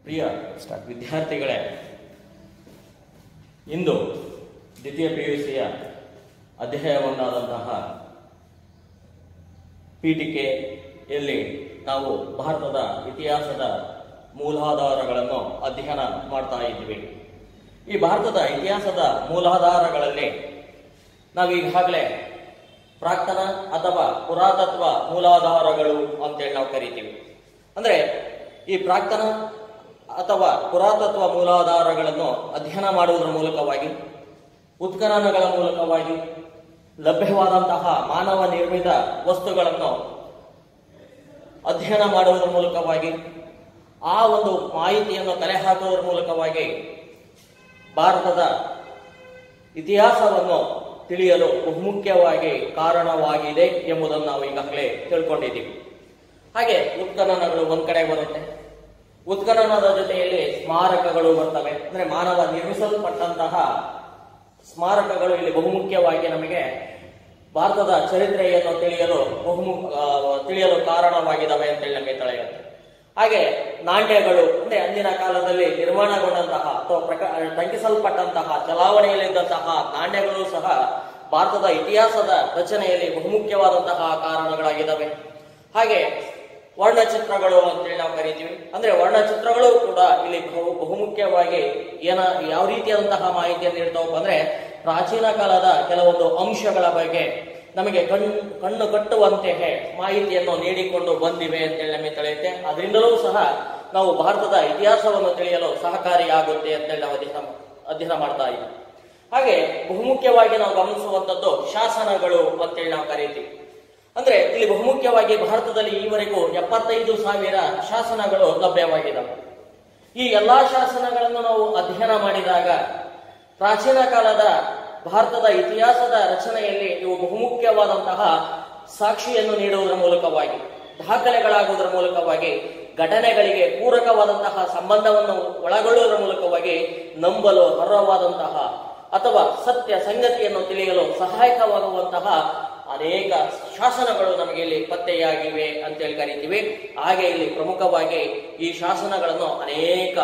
ಪ್ರಿಯ ವಿದ್ಯಾರ್ಥಿಗಳೇ ಇಂದು ದ್ವಿತೀಯ P U ಸಿಯ ಅಧ್ಯಾಯವನ್ನಾದಂತಹ ಪೀಠಿಕೆಯಲ್ಲಿ ನಾವು ಭಾರತದ ಇತಿಹಾಸದ ಮೂಲಾಧಾರಗಳನ್ನು ಅಧ್ಯಯನ ಮಾಡ್ತಾ ಇದ್ವಿ ಈ ಭಾರತದ ಇತಿಹಾಸದ ಮೂಲಾಧಾರಗಳಲ್ಲಿ ನಾವು ಈಗಾಗಲೇ ಪ್ರಾಕ್ತನ ಅಥವಾ ಪುರಾತತ್ವ ಮೂಲಾಧಾರಗಳು ಅಂತೇಳಿ ನಾವು ಕರಿತೀವಿ ಅಂದ್ರೆ ಈ ಪ್ರಾಕ್ತನ ಅಥವಾ ಪುರಾತತ್ವ ಮೂಲಾಧಾರಗಳನ್ನು ಅಧ್ಯಯನ ಮಾಡುವುದರ ಮೂಲಕವಾಗಿ ಉತ್ಖನನಗಳ ಮೂಲಕವಾಗಿ ಲಭ್ಯವಾದಂತಹ ಮಾನವ ನಿರ್ಮಿತ ವಸ್ತುಗಳನ್ನು ಅಧ್ಯಯನ ಮಾಡುವುದರ ಮೂಲಕವಾಗಿ ಆ ಒಂದು ಮಾಹಿತಿಯನ್ನು ಕಲೆ ಹಾಕುವುದರ ಮೂಲಕವಾಗಿ ಭಾರತದ ಇತಿಹಾಸವನ್ನು ತಿಳಿಯಲು ಬಹುಮುಖ್ಯವಾಗಿ ಕಾರಣವಾಗಿದೆ ಎಂಬುದನ್ನು ನಾವು ಈಗಾಗಲೇ ತಿಳ್ಕೊಂಡಿದ್ದೀವಿ ಹಾಗೆ ಉತ್ಖನನಗಳು ಒಂದ್ ಕಡೆ ಬರುತ್ತೆ ಉತ್ಖನನದ ಜೊತೆಯಲ್ಲಿ ಸ್ಮಾರಕಗಳು ಬರ್ತವೆ ಅಂದ್ರೆ ಮಾನವ ನಿರ್ಮಿಸಲ್ಪಟ್ಟಂತಹ ಸ್ಮಾರಕಗಳು ಇಲ್ಲಿ ಬಹುಮುಖ್ಯವಾಗಿ ನಮಗೆ ಭಾರತದ ಚರಿತ್ರೆಯನ್ನು ತಿಳಿಯಲು ಬಹುಮು ಆ, ತಿಳಿಯಲು ಕಾರಣವಾಗಿದ್ದಾವೆ ಅಂತೇಳಿ ನಮಗೆ ತಿಳಿಯುತ್ತೆ ಹಾಗೆ ನಾಣ್ಯಗಳು ಅಂದ್ರೆ ಅಂದಿನ ಕಾಲದಲ್ಲಿ ನಿರ್ಮಾಣಗೊಂಡಂತಹ ಅಥವಾ ಪ್ರಕ ಟಂಕಿಸಲ್ಪಟ್ಟಂತಹ ಚಲಾವಣೆಯಲ್ಲಿದ್ದಂತಹ ನಾಣ್ಯಗಳು ಸಹ ಭಾರತದ ಇತಿಹಾಸದ ರಚನೆಯಲ್ಲಿ ಬಹುಮುಖ್ಯವಾದಂತಹ ಕಾರಣಗಳಾಗಿದ್ದಾವೆ ಹಾಗೆ ವರ್ಣಚಿತ್ರಗಳು ಅಂತೇಳಿ ನಾವು ಕರಿತೀವಿ ಅಂದ್ರೆ ವರ್ಣಚಿತ್ರಗಳು ಕೂಡ ಇಲ್ಲಿ ಬಹು ಬಹುಮುಖ್ಯವಾಗಿ ಏನ ಯಾವ ರೀತಿಯಾದಂತಹ ಮಾಹಿತಿಯನ್ನು ನೀಡ್ತಾವಪ್ಪ ಅಂದ್ರೆ ಪ್ರಾಚೀನ ಕಾಲದ ಕೆಲವೊಂದು ಅಂಶಗಳ ಬಗ್ಗೆ ನಮಗೆ ಕಣ್ಣು ಕಣ್ಣು ಕಟ್ಟುವಂತೆಯೇ ಮಾಹಿತಿಯನ್ನು ನೀಡಿಕೊಂಡು ಬಂದಿವೆ ಅಂತೇಳಿ ನಮಗೆ ತಿಳಿಯುತ್ತೆ ಅದರಿಂದಲೂ ಸಹ ನಾವು ಭಾರತದ ಇತಿಹಾಸವನ್ನು ತಿಳಿಯಲು ಸಹಕಾರಿಯಾಗುತ್ತೆ ಅಂತೇಳಿ ನಾವು ಅಧ್ಯಯನ ಅಧ್ಯಯನ ಮಾಡ್ತಾ ಇದ್ದೀವಿ ಹಾಗೆ ಬಹುಮುಖ್ಯವಾಗಿ ನಾವು ಗಮನಿಸುವಂತದ್ದು ಶಾಸನಗಳು ಅಂತೇಳಿ ನಾವು ಕರೀತೀವಿ ಅಂದ್ರೆ ಇಲ್ಲಿ ಬಹುಮುಖ್ಯವಾಗಿ ಭಾರತದಲ್ಲಿ ಈವರೆಗೂ ಎಪ್ಪತ್ತೈದು ಸಾವಿರ ಶಾಸನಗಳು ಲಭ್ಯವಾಗಿದ್ದಾವೆ ಈ ಎಲ್ಲಾ ಶಾಸನಗಳನ್ನು ನಾವು ಅಧ್ಯಯನ ಮಾಡಿದಾಗ ಪ್ರಾಚೀನ ಕಾಲದ ಭಾರತದ ಇತಿಹಾಸದ ರಚನೆಯಲ್ಲಿ ಇವು ಬಹುಮುಖ್ಯವಾದಂತಹ ಸಾಕ್ಷಿಯನ್ನು ನೀಡುವುದರ ಮೂಲಕವಾಗಿ ದಾಖಲೆಗಳಾಗುವುದರ ಮೂಲಕವಾಗಿ ಘಟನೆಗಳಿಗೆ ಪೂರಕವಾದಂತಹ ಸಂಬಂಧವನ್ನು ಒಳಗೊಳ್ಳುವುದರ ಮೂಲಕವಾಗಿ ನಂಬಲು ಅರ್ಹವಾದಂತಹ ಅಥವಾ ಸತ್ಯ ಸಂಗತಿಯನ್ನು ತಿಳಿಯಲು ಸಹಾಯಕವಾಗುವಂತಹ ಅನೇಕ ಶಾಸನಗಳು ನಮಗೆ ಇಲ್ಲಿ ಪತ್ತೆಯಾಗಿವೆ ಅಂತೇಳಿ ಕರಿತೀವಿ ಹಾಗೆ ಇಲ್ಲಿ ಪ್ರಮುಖವಾಗಿ ಈ ಶಾಸನಗಳನ್ನು ಅನೇಕ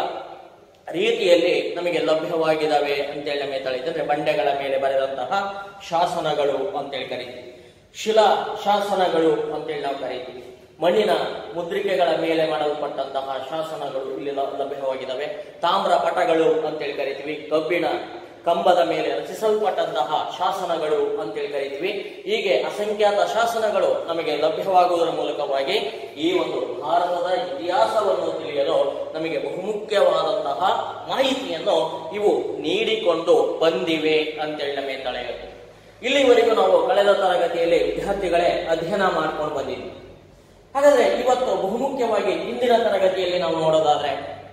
ರೀತಿಯಲ್ಲಿ ನಮಗೆ ಲಭ್ಯವಾಗಿದ್ದಾವೆ ಅಂತೇಳಿ ನಮಗೆ ತಿಳಿಯುತ್ತೆ ಅಂದ್ರೆ ಬಂಡೆಗಳ ಮೇಲೆ ಬರೆದಂತಹ ಶಾಸನಗಳು ಅಂತೇಳಿ ಕರಿತೀವಿ ಶಿಲಾ ಶಾಸನಗಳು ಅಂತೇಳಿ ನಾವು ಕರಿತೀವಿ ಮಣ್ಣಿನ ಮುದ್ರಿಕೆಗಳ ಮೇಲೆ ಮಾಡಲ್ಪಟ್ಟಂತಹ ಶಾಸನಗಳು ಇಲ್ಲಿ ಲ- ಲಭ್ಯವಾಗಿದ್ದಾವೆ ತಾಮ್ರ ಪಟಗಳು ಅಂತೇಳಿ ಕರಿತೀವಿ ಕಬ್ಬಿಣ ಕಂಬದ ಮೇಲೆ ರಚಿಸಲ್ಪಟ್ಟಂತಹ ಶಾಸನಗಳು ಅಂತೇಳಿ ಕರಿತೀವಿ ಹೀಗೆ ಅಸಂಖ್ಯಾತ ಶಾಸನಗಳು ನಮಗೆ ಲಭ್ಯವಾಗುವುದರ ಮೂಲಕವಾಗಿ ಈ ಒಂದು ಭಾರತದ ಇತಿಹಾಸವನ್ನು ತಿಳಿಯಲು ನಮಗೆ ಬಹುಮುಖ್ಯವಾದಂತಹ ಮಾಹಿತಿಯನ್ನು ಇವು ನೀಡಿಕೊಂಡು ಬಂದಿವೆ ಅಂತೇಳಿ ನಮಗೆ ತಿಳಿಯುತ್ತೆ ಇಲ್ಲಿವರೆಗೂ ನಾವು ಕಳೆದ ತರಗತಿಯಲ್ಲಿ ವಿದ್ಯಾರ್ಥಿಗಳೇ ಅಧ್ಯಯನ ಮಾಡ್ಕೊಂಡು ಬಂದಿದ್ವಿ ಹಾಗಾದ್ರೆ ಇವತ್ತು ಬಹುಮುಖ್ಯವಾಗಿ ಇಂದಿನ ತರಗತಿಯಲ್ಲಿ ನಾವು ನೋಡೋದಾದ್ರೆ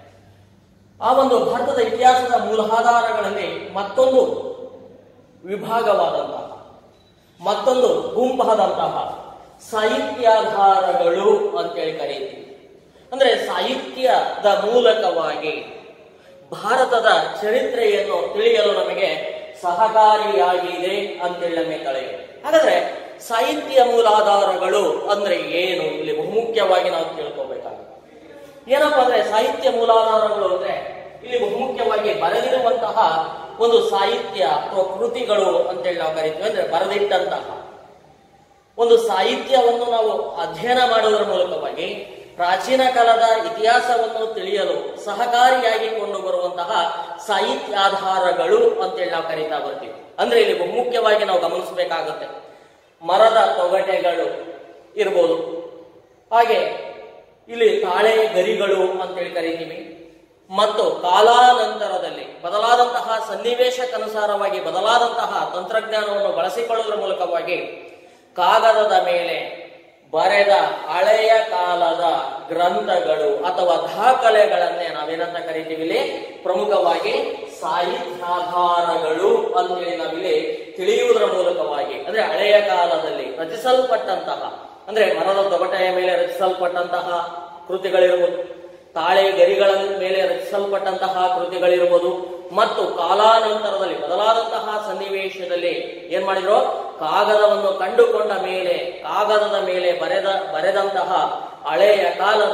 ಆ ಒಂದು ಭಾರತದ ಇತಿಹಾಸದ ಮೂಲಾಧಾರಗಳಲ್ಲಿ ಮತ್ತೊಂದು ವಿಭಾಗವಾದಂತಹ ಮತ್ತೊಂದು ಗುಂಪಾದಂತಹ ಸಾಹಿತ್ಯಾಧಾರಗಳು ಅಂತೇಳಿ ಕರೀತೀವಿ ಅಂದ್ರೆ ಸಾಹಿತ್ಯದ ಮೂಲಕವಾಗಿ ಭಾರತದ ಚರಿತ್ರೆಯನ್ನು ತಿಳಿಯಲು ನಮಗೆ ಸಹಕಾರಿಯಾಗಿದೆ ಅಂತೇಳಿ ನಮಗೆ ತಿಳಿಯುತ್ತೆ ಹಾಗಾದ್ರೆ ಸಾಹಿತ್ಯ ಮೂಲಾಧಾರಗಳು ಅಂದ್ರೆ ಏನು ಇಲ್ಲಿ ಬಹುಮುಖ್ಯವಾಗಿ ನಾವು ತಿಳ್ಕೋಬೇಕಾಗುತ್ತೆ ಏನಪ್ಪಾ ಅಂದ್ರೆ ಸಾಹಿತ್ಯ ಮೂಲಾಧಾರಗಳು ಅಂದ್ರೆ ಇಲ್ಲಿ ಬಹುಮುಖ್ಯವಾಗಿ ಬರೆದಿರುವಂತಹ ಒಂದು ಸಾಹಿತ್ಯ ಅಥವಾ ಕೃತಿಗಳು ಅಂತೇಳಿ ನಾವು ಕರಿತೀವಿ ಅಂದ್ರೆ ಬರೆದಿಟ್ಟಂತಹ ಒಂದು ಸಾಹಿತ್ಯವನ್ನು ನಾವು ಅಧ್ಯಯನ ಮಾಡುವುದರ ಮೂಲಕವಾಗಿ ಪ್ರಾಚೀನ ಕಾಲದ ಇತಿಹಾಸವನ್ನು ತಿಳಿಯಲು ಸಹಕಾರಿಯಾಗಿ ಕೊಂಡು ಬರುವಂತಹ ಸಾಹಿತ್ಯಾಧಾರಗಳು ಅಂತೇಳಿ ನಾವು ಕರೀತಾ ಬರ್ತೀವಿ ಅಂದ್ರೆ ಇಲ್ಲಿ ಬಹುಮುಖ್ಯವಾಗಿ ನಾವು ಗಮನಿಸಬೇಕಾಗುತ್ತೆ ಮರದ ತೊಗಟೆಗಳು ಇರ್ಬೋದು ಹಾಗೆ ಇಲ್ಲಿ ತಾಳೆ ಗರಿಗಳು ಅಂತೇಳಿ ಕರಿತೀವಿ ಮತ್ತು ಕಾಲಾನಂತರದಲ್ಲಿ ಬದಲಾದಂತಹ ಸನ್ನಿವೇಶಕ್ಕನುಸಾರವಾಗಿ ಬದಲಾದಂತಹ ತಂತ್ರಜ್ಞಾನವನ್ನು ಬಳಸಿಕೊಳ್ಳುವುದರ ಮೂಲಕವಾಗಿ ಕಾಗದದ ಮೇಲೆ ಬರೆದ ಹಳೆಯ ಕಾಲದ ಗ್ರಂಥಗಳು ಅಥವಾ ದಾಖಲೆಗಳನ್ನೇ ನಾವೇನಂತ ಕರಿತೀವಿ ಇಲ್ಲಿ ಪ್ರಮುಖವಾಗಿ ಸಾಹಿತ್ಯಾಧಾರಗಳು ಅಂತೇಳಿ ನಾವಿಲ್ಲಿ ತಿಳಿಯುವುದರ ಮೂಲಕವಾಗಿ ಅಂದ್ರೆ ಹಳೆಯ ಕಾಲದಲ್ಲಿ ರಚಿಸಲ್ಪಟ್ಟಂತಹ ಅಂದ್ರೆ ಮರದ ತೊಗಟೆಯ ಮೇಲೆ ರಚಿಸಲ್ಪಟ್ಟಂತಹ ಕೃತಿಗಳಿರುವುದು ತಾಳೆ ಗರಿಗಳ ಮೇಲೆ ರಚಿಸಲ್ಪಟ್ಟಂತಹ ಕೃತಿಗಳಿರುವುದು ಮತ್ತು ಕಾಲಾನಂತರದಲ್ಲಿ ಬದಲಾದಂತಹ ಸನ್ನಿವೇಶದಲ್ಲಿ ಏನ್ ಮಾಡಿದ್ರು ಕಾಗದವನ್ನು ಕಂಡುಕೊಂಡ ಮೇಲೆ ಕಾಗದದ ಮೇಲೆ ಬರೆದ ಬರೆದಂತಹ ಹಳೆಯ ಕಾಲದ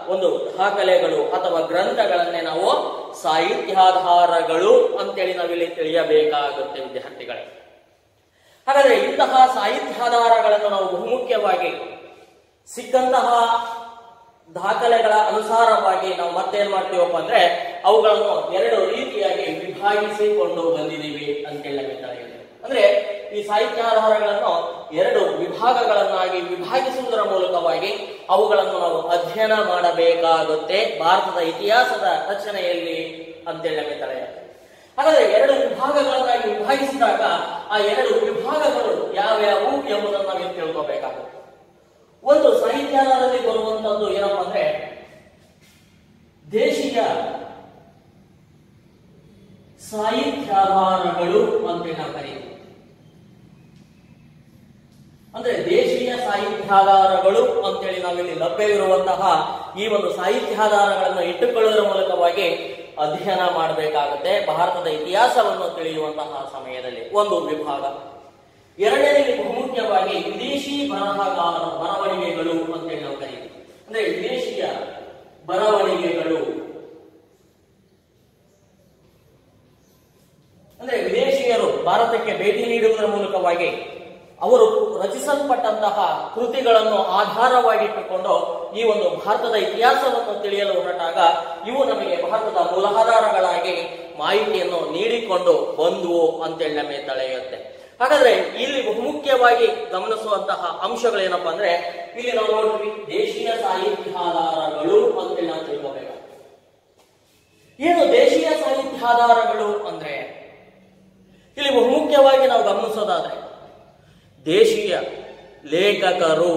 ಒಂದು ದಾಖಲೆಗಳು ಅಥವಾ ಗ್ರಂಥಗಳನ್ನೇ ನಾವು ಸಾಹಿತ್ಯಾಧಾರಗಳು ಅಂತೇಳಿ ನಾವಿಲ್ಲಿ ತಿಳಿಯಬೇಕಾಗುತ್ತೆ ವಿದ್ಯಾರ್ಥಿಗಳೇ ಹಾಗಾದ್ರೆ ಇಂತಹ ಸಾಹಿತ್ಯಾಧಾರಗಳನ್ನು ನಾವು ಬಹುಮುಖ್ಯವಾಗಿ ಸಿಕ್ಕಂತಹ ದಾಖಲೆಗಳ ಅನುಸಾರವಾಗಿ ನಾವು ಮತ್ತೇನ್ ಮಾಡ್ತೀವಪ್ಪ ಅಂದ್ರೆ ಅವುಗಳನ್ನು ಎರಡು ರೀತಿಯಾಗಿ ವಿಭಾಗಿಸಿಕೊಂಡು ಬಂದಿದ್ದೀವಿ ಅಂತೇಳಿ ನಮಗೆ ತಿಳಿಯುತ್ತೆ ಅಂದ್ರೆ ಈ ಸಾಹಿತ್ಯಾಧಾರಗಳನ್ನು ಎರಡು ವಿಭಾಗಗಳನ್ನಾಗಿ ವಿಭಾಗಿಸುವುದರ ಮೂಲಕವಾಗಿ ಅವುಗಳನ್ನು ನಾವು ಅಧ್ಯಯನ ಮಾಡಬೇಕಾಗುತ್ತೆ ಭಾರತದ ಇತಿಹಾಸದ ರಚನೆಯಲ್ಲಿ ಅಂತೇಳಿ ನಮಗೆ ತಿಳಿಯುತ್ತೆ ಹಾಗಾದ್ರೆ ಎರಡು ವಿಭಾಗಗಳನ್ನಾಗಿ ವಿಭಾಗಿಸಿದಾಗ ಆ ಎರಡು ವಿಭಾಗಗಳು ಯಾವ್ಯಾವು ಎಂಬುದನ್ನು ನಾವು ತಿಳ್ಕೋಬೇಕಾಗುತ್ತೆ ಒಂದು ಸಾಹಿತ್ಯಾಧಾರದಲ್ಲಿ ಬರುವಂತದ್ದು ಏನಪ್ಪಾ ಅಂದ್ರೆ ದೇಶೀಯ ಸಾಹಿತ್ಯಾಧಾರಗಳು ಅಂತೇಳಿ ನಾವು ಕರೀತೀವಿ ಅಂದ್ರೆ ದೇಶೀಯ ಸಾಹಿತ್ಯಾಧಾರಗಳು ಅಂತೇಳಿ ನಾವಿಲ್ಲಿ ಲಭ್ಯವಿರುವಂತಹ ಈ ಒಂದು ಸಾಹಿತ್ಯಾಧಾರಗಳನ್ನು ಇಟ್ಟುಕೊಳ್ಳುವುದರ ಮೂಲಕವಾಗಿ ಅಧ್ಯಯನ ಮಾಡಬೇಕಾಗುತ್ತೆ ಭಾರತದ ಇತಿಹಾಸವನ್ನು ತಿಳಿಯುವಂತಹ ಸಮಯದಲ್ಲಿ ಒಂದು ವಿಭಾಗ ಎರಡನೇದಲ್ಲಿ ಬಹುಮುಖ್ಯವಾಗಿ ವಿದೇಶಿ ಬರಹಗಾರ ಬರವಣಿಗೆಗಳು ಅಂತೇಳಿ ನಾವು ಕರೀತೀವಿ ಅಂದ್ರೆ ವಿದೇಶಿಯ ಬರವಣಿಗೆಗಳು ಅಂದ್ರೆ ವಿದೇಶಿಯರು ಭಾರತಕ್ಕೆ ಭೇಟಿ ನೀಡುವುದರ ಮೂಲಕವಾಗಿ ಅವರು ರಚಿಸಲ್ಪಟ್ಟಂತಹ ಕೃತಿಗಳನ್ನು ಆಧಾರವಾಗಿಟ್ಟುಕೊಂಡು ಈ ಒಂದು ಭಾರತದ ಇತಿಹಾಸವನ್ನು ತಿಳಿಯಲು ಹೊರಟಾಗ ಇವು ನಮಗೆ ಭಾರತದ ಮೂಲಾಧಾರಗಳಾಗಿ ಮಾಹಿತಿಯನ್ನು ನೀಡಿಕೊಂಡು ಬಂದುವು ಅಂತೇಳಿ ನಮಗೆ ತಿಳಿಯುತ್ತೆ ಹಾಗಾದ್ರೆ ಇಲ್ಲಿ ಬಹುಮುಖ್ಯವಾಗಿ ಗಮನಿಸುವಂತಹ ಅಂಶಗಳೇನಪ್ಪಾ ಅಂದ್ರೆ ಇಲ್ಲಿ ನಾವು ನೋಡ್ತೀವಿ ದೇಶೀಯ ಸಾಹಿತ್ಯಾಧಾರಗಳು ಅಂತೇಳಿ ನಾವು ತಿಳ್ಕೋಬೇಕು ಏನು ದೇಶೀಯ ಸಾಹಿತ್ಯಾಧಾರಗಳು ಅಂದ್ರೆ ಇಲ್ಲಿ ಬಹುಮುಖ್ಯವಾಗಿ ನಾವು ಗಮನಿಸೋದಾದ್ರೆ ದೇಶೀಯ ಲೇಖಕರು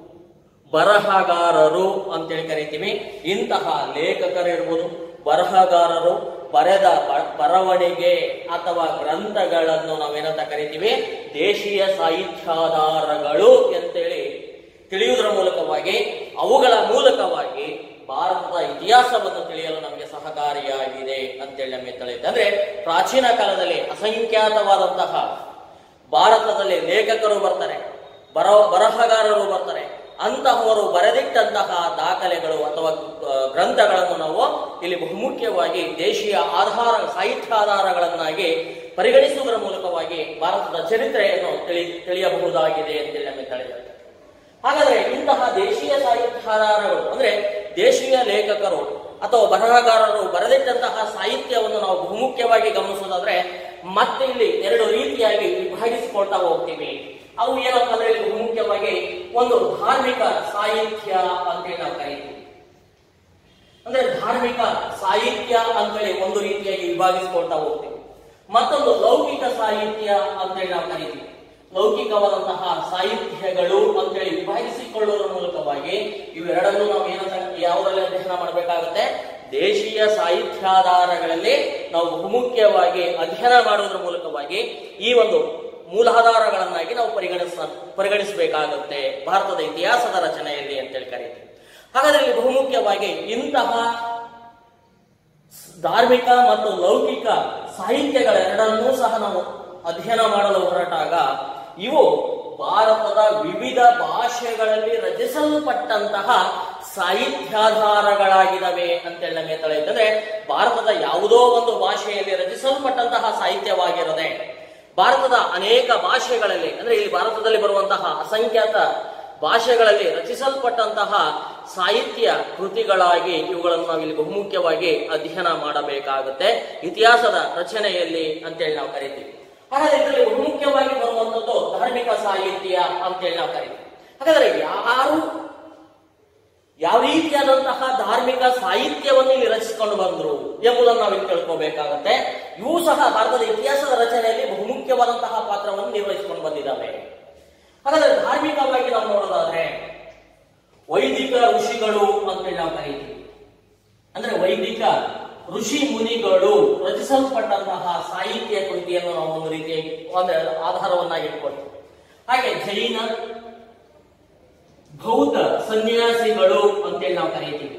ಬರಹಗಾರರು ಅಂತೇಳಿ ಕರಿತೀವಿ ಇಂತಹ ಲೇಖಕರಿರ್ಬೋದು ಬರಹಗಾರರು ಬರೆದ ಬ- ಬರವಣಿಗೆ ಅಥವಾ ಗ್ರಂಥಗಳನ್ನು ನಾವೇನಂತ ಕರಿತೀವಿ ದೇಶೀಯ ಸಾಹಿತ್ಯಾಧಾರಗಳು ಅಂತೇಳಿ ತಿಳಿಯುವುದರ ಮೂಲಕವಾಗಿ ಅವುಗಳ ಮೂಲಕವಾಗಿ ಭಾರತದ ಇತಿಹಾಸವನ್ನು ತಿಳಿಯಲು ನಮಗೆ ಸಹಕಾರಿಯಾಗಿದೆ ಅಂತೇಳಿ ನಮಗೆ ತಿಳಿಯುತ್ತೆ ಅಂದ್ರೆ ಪ್ರಾಚೀನ ಕಾಲದಲ್ಲಿ ಅಸಂಖ್ಯಾತವಾದಂತಹ ಭಾರತದಲ್ಲಿ ಲೇಖಕರು ಬರ್ತಾರೆ ಬರ ಬರಹಗಾರರು ಬರ್ತಾರೆ ಅಂತಹವರು ಬರೆದಿಟ್ಟಂತಹ ದಾಖಲೆಗಳು ಅಥವಾ ಆ, ಗ್ರಂಥಗಳನ್ನು ನಾವು ಇಲ್ಲಿ ಬಹುಮುಖ್ಯವಾಗಿ ದೇಶೀಯ ಆಧಾರ ಸಾಹಿತ್ಯಾಧಾರಗಳನ್ನಾಗಿ ಪರಿಗಣಿಸುವುದರ ಮೂಲಕವಾಗಿ ಭಾರತದ ಚರಿತ್ರೆಯನ್ನು ತಿಳಿ ತಿಳಿಯಬಹುದಾಗಿದೆ ಅಂತೇಳಿ ನಮಗೆ ತಿಳಿಯುತ್ತೆ ಹಾಗಾದ್ರೆ ಇಂತಹ ದೇಶೀಯ ಸಾಹಿತ್ಯಾಧಾರಗಳು ಅಂದ್ರೆ ದೇಶೀಯ ಲೇಖಕರು ಅಥವಾ ಬರಹಗಾರರು ಬರೆದಿಟ್ಟಂತಹ ಸಾಹಿತ್ಯವನ್ನು ನಾವು ಬಹುಮುಖ್ಯವಾಗಿ ಗಮನಿಸೋದಾದ್ರೆ ಮತ್ತೆ ಇಲ್ಲಿ ಎರಡು ರೀತಿಯಾಗಿ ವಿಭಾಗಿಸಿಕೊಳ್ತಾ ಹೋಗ್ತೀವಿ ಅವು ಏನಪ್ಪ ಅಂದ್ರೆ ಇಲ್ಲಿ ಬಹುಮುಖ್ಯವಾಗಿ ಒಂದು ಧಾರ್ಮಿಕ ಸಾಹಿತ್ಯ ಅಂತೇಳಿ ನಾವು ಕರೀತೀವಿ ಅಂದ್ರೆ ಧಾರ್ಮಿಕ ಸಾಹಿತ್ಯ ಅಂತೇಳಿ ಒಂದು ರೀತಿಯಾಗಿ ವಿಭಾಗಿಸಿಕೊಳ್ತಾ ಹೋಗ್ತೀವಿ ಮತ್ತೊಂದು ಲೌಕಿಕ ಸಾಹಿತ್ಯ ಅಂತೇಳಿ ನಾವು ಕರಿತೀವಿ ಲೌಕಿಕವಾದಂತಹ ಸಾಹಿತ್ಯಗಳು ಅಂತೇಳಿ ವಿಭಾಗಿಸಿಕೊಳ್ಳುವುದರ ಮೂಲಕವಾಗಿ ಇವೆರಡನ್ನು ನಾವು ಏನಂತ ಯಾವುದರಲ್ಲಿ ಅಧ್ಯಯನ ಮಾಡಬೇಕಾಗುತ್ತೆ ದೇಶೀಯ ಸಾಹಿತ್ಯಾಧಾರಗಳಲ್ಲಿ ನಾವು ಬಹುಮುಖ್ಯವಾಗಿ ಅಧ್ಯಯನ ಮಾಡುವುದರ ಮೂಲಕವಾಗಿ ಈ ಒಂದು ಮೂಲಾಧಾರಗಳನ್ನಾಗಿ ನಾವು ಪರಿಗಣಿಸ ಪರಿಗಣಿಸಬೇಕಾಗುತ್ತೆ ಭಾರತದ ಇತಿಹಾಸದ ರಚನೆಯಲ್ಲಿ ಅಂತೇಳಿ ಕರೀತೀವಿ ಹಾಗಾದ್ರೆ ಇಲ್ಲಿ ಬಹುಮುಖ್ಯವಾಗಿ ಇಂತಹ ಧಾರ್ಮಿಕ ಮತ್ತು ಲೌಕಿಕ ಸಾಹಿತ್ಯಗಳೆರಡನ್ನೂ ಸಹ ನಾವು ಅಧ್ಯಯನ ಮಾಡಲು ಹೊರಟಾಗ ಇವು ಭಾರತದ ವಿವಿಧ ಭಾಷೆಗಳಲ್ಲಿ ರಚಿಸಲ್ಪಟ್ಟಂತಹ ಸಾಹಿತ್ಯಾಧಾರಗಳಾಗಿದ್ದಾವೆ ಅಂತೇಳಿ ನಮಗೆ ತಿಳಿಯುತ್ತೆ ಅಂದ್ರೆ ಭಾರತದ ಯಾವುದೋ ಒಂದು ಭಾಷೆಯಲ್ಲಿ ರಚಿಸಲ್ಪಟ್ಟಂತಹ ಸಾಹಿತ್ಯವಾಗಿರದೆ ಭಾರತದ ಅನೇಕ ಭಾಷೆಗಳಲ್ಲಿ ಅಂದ್ರೆ ಇಲ್ಲಿ ಭಾರತದಲ್ಲಿ ಬರುವಂತಹ ಅಸಂಖ್ಯಾತ ಭಾಷೆಗಳಲ್ಲಿ ರಚಿಸಲ್ಪಟ್ಟಂತಹ ಸಾಹಿತ್ಯ ಕೃತಿಗಳಾಗಿ ಇವುಗಳನ್ನು ನಾವು ಇಲ್ಲಿ ಬಹುಮುಖ್ಯವಾಗಿ ಅಧ್ಯಯನ ಮಾಡಬೇಕಾಗುತ್ತೆ ಇತಿಹಾಸದ ರಚನೆಯಲ್ಲಿ ಅಂತೇಳಿ ನಾವು ಕರಿತೀವಿ ಹಾಗಾದ್ರೆ ಇದರಲ್ಲಿ ಬಹುಮುಖ್ಯವಾಗಿ ಬರುವಂತದ್ದು ಧಾರ್ಮಿಕ ಸಾಹಿತ್ಯ ಅಂತೇಳಿ ನಾವು ಕರಿತೀವಿ ಹಾಗಾದ್ರೆ ಯಾರು ಯಾವ ರೀತಿಯಾದಂತಹ ಧಾರ್ಮಿಕ ಸಾಹಿತ್ಯವನ್ನು ಇಲ್ಲಿ ರಚಿಸಿಕೊಂಡು ಬಂದ್ರು ಎಂಬುದನ್ನು ನಾವು ಇಲ್ಲಿ ತಿಳ್ಕೋಬೇಕಾಗತ್ತೆ ಇವು ಸಹ ಭಾರತದ ಇತಿಹಾಸದ ರಚನೆಯಲ್ಲಿ ಬಹುಮುಖ್ಯವಾದಂತಹ ಪಾತ್ರವನ್ನು ನಿರ್ವಹಿಸಿಕೊಂಡು ಬಂದಿದ್ದಾವೆ ಹಾಗಾದ್ರೆ ಧಾರ್ಮಿಕವಾಗಿ ನಾವು ನೋಡೋದಾದ್ರೆ ವೈದಿಕ ಋಷಿಗಳು ಅಂತೇಳಿ ನಾವು ಕರೀತೀವಿ ಅಂದ್ರೆ ವೈದಿಕ ಋಷಿ ಮುನಿಗಳು ರಚಿಸಲ್ಪಟ್ಟಂತಹ ಸಾಹಿತ್ಯ ಕೃತಿಯನ್ನು ನಾವು ಒಂದು ರೀತಿಯಾಗಿ ಒಂದು ಆಧಾರವನ್ನಾಗಿ ಇಟ್ಕೊಳ್ತೀವಿ ಹಾಗೆ ಜೈನ ಬೌದ್ಧ ಸನ್ಯಾಸಿಗಳು ಅಂತೇಳಿ ನಾವು ಕರೀತೀವಿ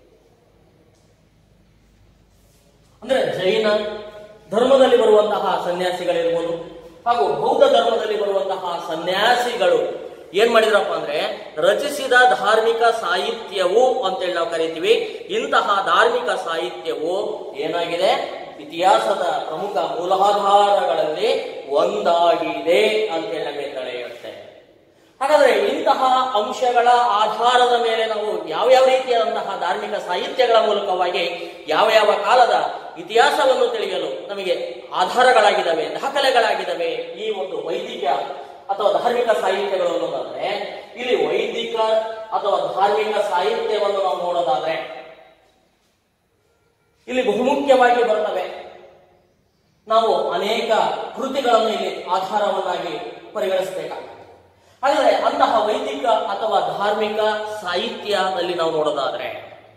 ಅಂದ್ರೆ ಜೈನ ಧರ್ಮದಲ್ಲಿ ಬರುವಂತಹ ಸನ್ಯಾಸಿಗಳಿರ್ಬೋದು ಹಾಗೂ ಬೌದ್ಧ ಧರ್ಮದಲ್ಲಿ ಬರುವಂತಹ ಸನ್ಯಾಸಿಗಳು ಏನ್ ಮಾಡಿದ್ರಪ್ಪ ಅಂದ್ರೆ ರಚಿಸಿದ ಧಾರ್ಮಿಕ ಸಾಹಿತ್ಯವು ಅಂತೇಳಿ ನಾವು ಕರಿತೀವಿ ಇಂತಹ ಧಾರ್ಮಿಕ ಸಾಹಿತ್ಯವು ಏನಾಗಿದೆ ಇತಿಹಾಸದ ಪ್ರಮುಖ ಮೂಲಾಧಾರಗಳಲ್ಲಿ ಒಂದಾಗಿದೆ ಅಂತೇಳಿ ನಮಗೆ ತಿಳಿಯುತ್ತೆ ಹಾಗಾದ್ರೆ ಇಂತಹ ಅಂಶಗಳ ಆಧಾರದ ಮೇಲೆ ನಾವು ಯಾವ್ಯಾವ ರೀತಿಯಾದಂತಹ ಧಾರ್ಮಿಕ ಸಾಹಿತ್ಯಗಳ ಮೂಲಕವಾಗಿ ಯಾವ ಯಾವ ಕಾಲದ ಇತಿಹಾಸವನ್ನು ತಿಳಿಯಲು ನಮಗೆ ಆಧಾರಗಳಾಗಿದ್ದಾವೆ ದಾಖಲೆಗಳಾಗಿದ್ದಾವೆ ಈ ಒಂದು ವೈದಿಕ ಅಥವಾ ಧಾರ್ಮಿಕ ಸಾಹಿತ್ಯಗಳು ಅನ್ನೋದಾದ್ರೆ ಇಲ್ಲಿ ವೈದಿಕ ಅಥವಾ ಧಾರ್ಮಿಕ ಸಾಹಿತ್ಯವನ್ನು ನಾವು ನೋಡೋದಾದ್ರೆ ಇಲ್ಲಿ ಬಹುಮುಖ್ಯವಾಗಿ ಬರ್ತವೆ ನಾವು ಅನೇಕ ಕೃತಿಗಳನ್ನು ಇಲ್ಲಿ ಆಧಾರವನ್ನಾಗಿ ಪರಿಗಣಿಸಬೇಕಾಗುತ್ತೆ ಹಾಗಾದ್ರೆ ಅಂತಹ ವೈದಿಕ ಅಥವಾ ಧಾರ್ಮಿಕ ಸಾಹಿತ್ಯದಲ್ಲಿ ನಾವು ನೋಡೋದಾದ್ರೆ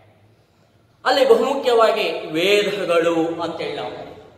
ಅಲ್ಲಿ ಬಹುಮುಖ್ಯವಾಗಿ ವೇದಗಳು ಅಂತೇಳಿ ನಾವು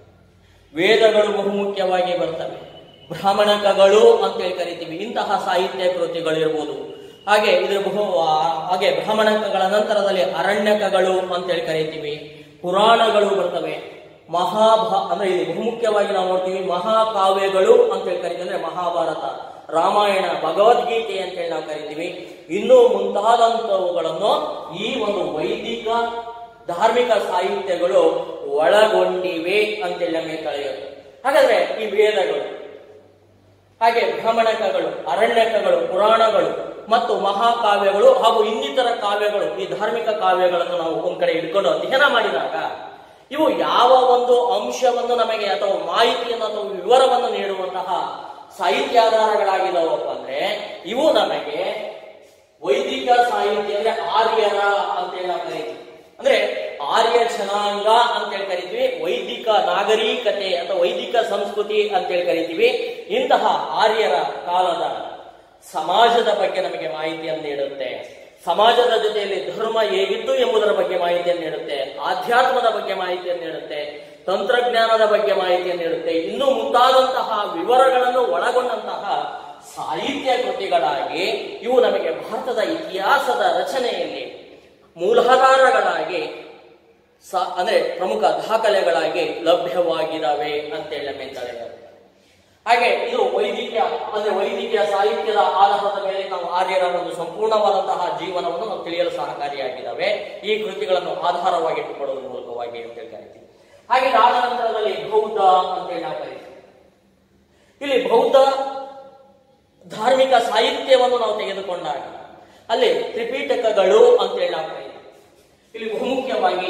ವೇದಗಳು ಬಹುಮುಖ್ಯವಾಗಿ ಬರ್ತವೆ ಬ್ರಾಹ್ಮಣಕಗಳು ಅಂತೇಳಿ ಕರಿತೀವಿ ಇಂತಹ ಸಾಹಿತ್ಯ ಕೃತಿಗಳು ಇರ್ಬೋದು ಹಾಗೆ ಇದ್ರ ಬಹು ಆ- ಹಾಗೆ ಬ್ರಾಹ್ಮಣಕಗಳ ನಂತರದಲ್ಲಿ ಅರಣ್ಯಕಗಳು ಅಂತೇಳಿ ಕರಿತೀವಿ ಪುರಾಣಗಳು ಬರ್ತವೆ ಮಹಾಭಾ ಅಂದ್ರೆ ಇಲ್ಲಿ ಬಹುಮುಖ್ಯವಾಗಿ ನಾವು ನೋಡ್ತೀವಿ ಮಹಾಕಾವ್ಯಗಳು ಅಂತೇಳಿ ಕರಿತೀವಿ ಅಂದ್ರೆ ಮಹಾಭಾರತ ರಾಮಾಯಣ ಭಗವದ್ಗೀತೆ ಅಂತೇಳಿ ನಾವು ಕರಿತೀವಿ ಇನ್ನೂ ಮುಂತಾದಂತವುಗಳನ್ನು ಈ ಒಂದು ವೈದಿಕ ಧಾರ್ಮಿಕ ಸಾಹಿತ್ಯಗಳು ಒಳಗೊಂಡಿವೆ ಅಂತೇಳಿ ನಮಗೆ ತಿಳಿಯುತ್ತೆ ಹಾಗಾದ್ರೆ ಈ ವೇದಗಳು ಹಾಗೆ ಬ್ರಾಹ್ಮಣಕಗಳು ಅರಣ್ಯಕಗಳು ಪುರಾಣಗಳು ಮತ್ತು ಮಹಾಕಾವ್ಯಗಳು ಹಾಗೂ ಇನ್ನಿತರ ಕಾವ್ಯಗಳು ಈ ಧಾರ್ಮಿಕ ಕಾವ್ಯಗಳನ್ನು ನಾವು ಒಂದ್ ಕಡೆ ಇಟ್ಕೊಂಡು ಅಧ್ಯಯನ ಮಾಡಿದಾಗ ಇವು ಯಾವ ಒಂದು ಅಂಶವನ್ನು ನಮಗೆ ಅಥವಾ ಮಾಹಿತಿಯನ್ನು ಅಥವಾ ವಿವರವನ್ನು ನೀಡುವಂತಹ ಸಾಹಿತ್ಯಾಧಾರಗಳಾಗಿದ್ದಾವಪ್ಪ ಅಂದ್ರೆ ಇವು ನಮಗೆ ವೈದಿಕ ಸಾಹಿತ್ಯ ಅಂದ್ರೆ ಆರ್ಯರ ಅಂತೇಳಿ ನಾವು ಕರಿತೀವಿ ಅಂದ್ರೆ ಆರ್ಯ ಜನಾಂಗ ಅಂತೇಳಿ ಕರಿತೀವಿ ವೈದಿಕ ನಾಗರಿಕತೆ ಅಥವಾ ವೈದಿಕ ಸಂಸ್ಕೃತಿ ಅಂತೇಳಿ ಕರಿತೀವಿ ಇಂತಹ ಆರ್ಯರ ಕಾಲದ ಸಮಾಜದ ಬಗ್ಗೆ ನಮಗೆ ಮಾಹಿತಿಯನ್ನು ನೀಡುತ್ತೆ ಸಮಾಜದ ಜೊತೆಯಲ್ಲಿ ಧರ್ಮ ಹೇಗಿತ್ತು ಎಂಬುದರ ಬಗ್ಗೆ ಮಾಹಿತಿಯನ್ನು ನೀಡುತ್ತೆ ಆಧ್ಯಾತ್ಮದ ಬಗ್ಗೆ ಮಾಹಿತಿಯನ್ನು ನೀಡುತ್ತೆ ತಂತ್ರಜ್ಞಾನದ ಬಗ್ಗೆ ಮಾಹಿತಿಯನ್ನು ನೀಡುತ್ತೆ ಇನ್ನೂ ಮುಂತಾದಂತಹ ವಿವರಗಳನ್ನು ಒಳಗೊಂಡಂತಹ ಸಾಹಿತ್ಯ ಕೃತಿಗಳಾಗಿ ಇವು ನಮಗೆ ಭಾರತದ ಇತಿಹಾಸದ ರಚನೆಯಲ್ಲಿ ಮೂಲಾಧಾರಗಳಾಗಿ ಸ ಅಂದ್ರೆ ಪ್ರಮುಖ ದಾಖಲೆಗಳಾಗಿ ಲಭ್ಯವಾಗಿದ್ದಾವೆ ಅಂತೇಳಿ ನಮಗೆ ತಿಳಿಯುತ್ತೆ ಹಾಗೆ ಇದು ವೈದಿಕ ಅಂದ್ರೆ ವೈದಿಕ ಸಾಹಿತ್ಯದ ಆಧಾರದ ಮೇಲೆ ನಾವು ಆರ್ಯರ ಒಂದು ಸಂಪೂರ್ಣವಾದಂತಹ ಜೀವನವನ್ನು ನಾವು ತಿಳಿಯಲು ಸಹಕಾರಿಯಾಗಿದ್ದಾವೆ ಈ ಕೃತಿಗಳನ್ನು ಆಧಾರವಾಗಿ ಇಟ್ಟುಕೊಳ್ಳುವುದರ ಮೂಲಕವಾಗಿ ಅಂತೇಳಿ ಕರಿತೀವಿ ಹಾಗೆ ಆದ ನಂತರದಲ್ಲಿ ಬೌದ್ಧ ಅಂತೇಳಿ ನಾವು ಕರಿತೀವಿ ಇಲ್ಲಿ ಬೌದ್ಧ ಧಾರ್ಮಿಕ ಸಾಹಿತ್ಯವನ್ನು ನಾವು ತೆಗೆದುಕೊಂಡಾಗ ಅಲ್ಲಿ ತ್ರಿಪೀಠಕಗಳು ಅಂತೇಳಿ ನಾವು ಕರೀತೀವಿ ಇಲ್ಲಿ ಬಹುಮುಖ್ಯವಾಗಿ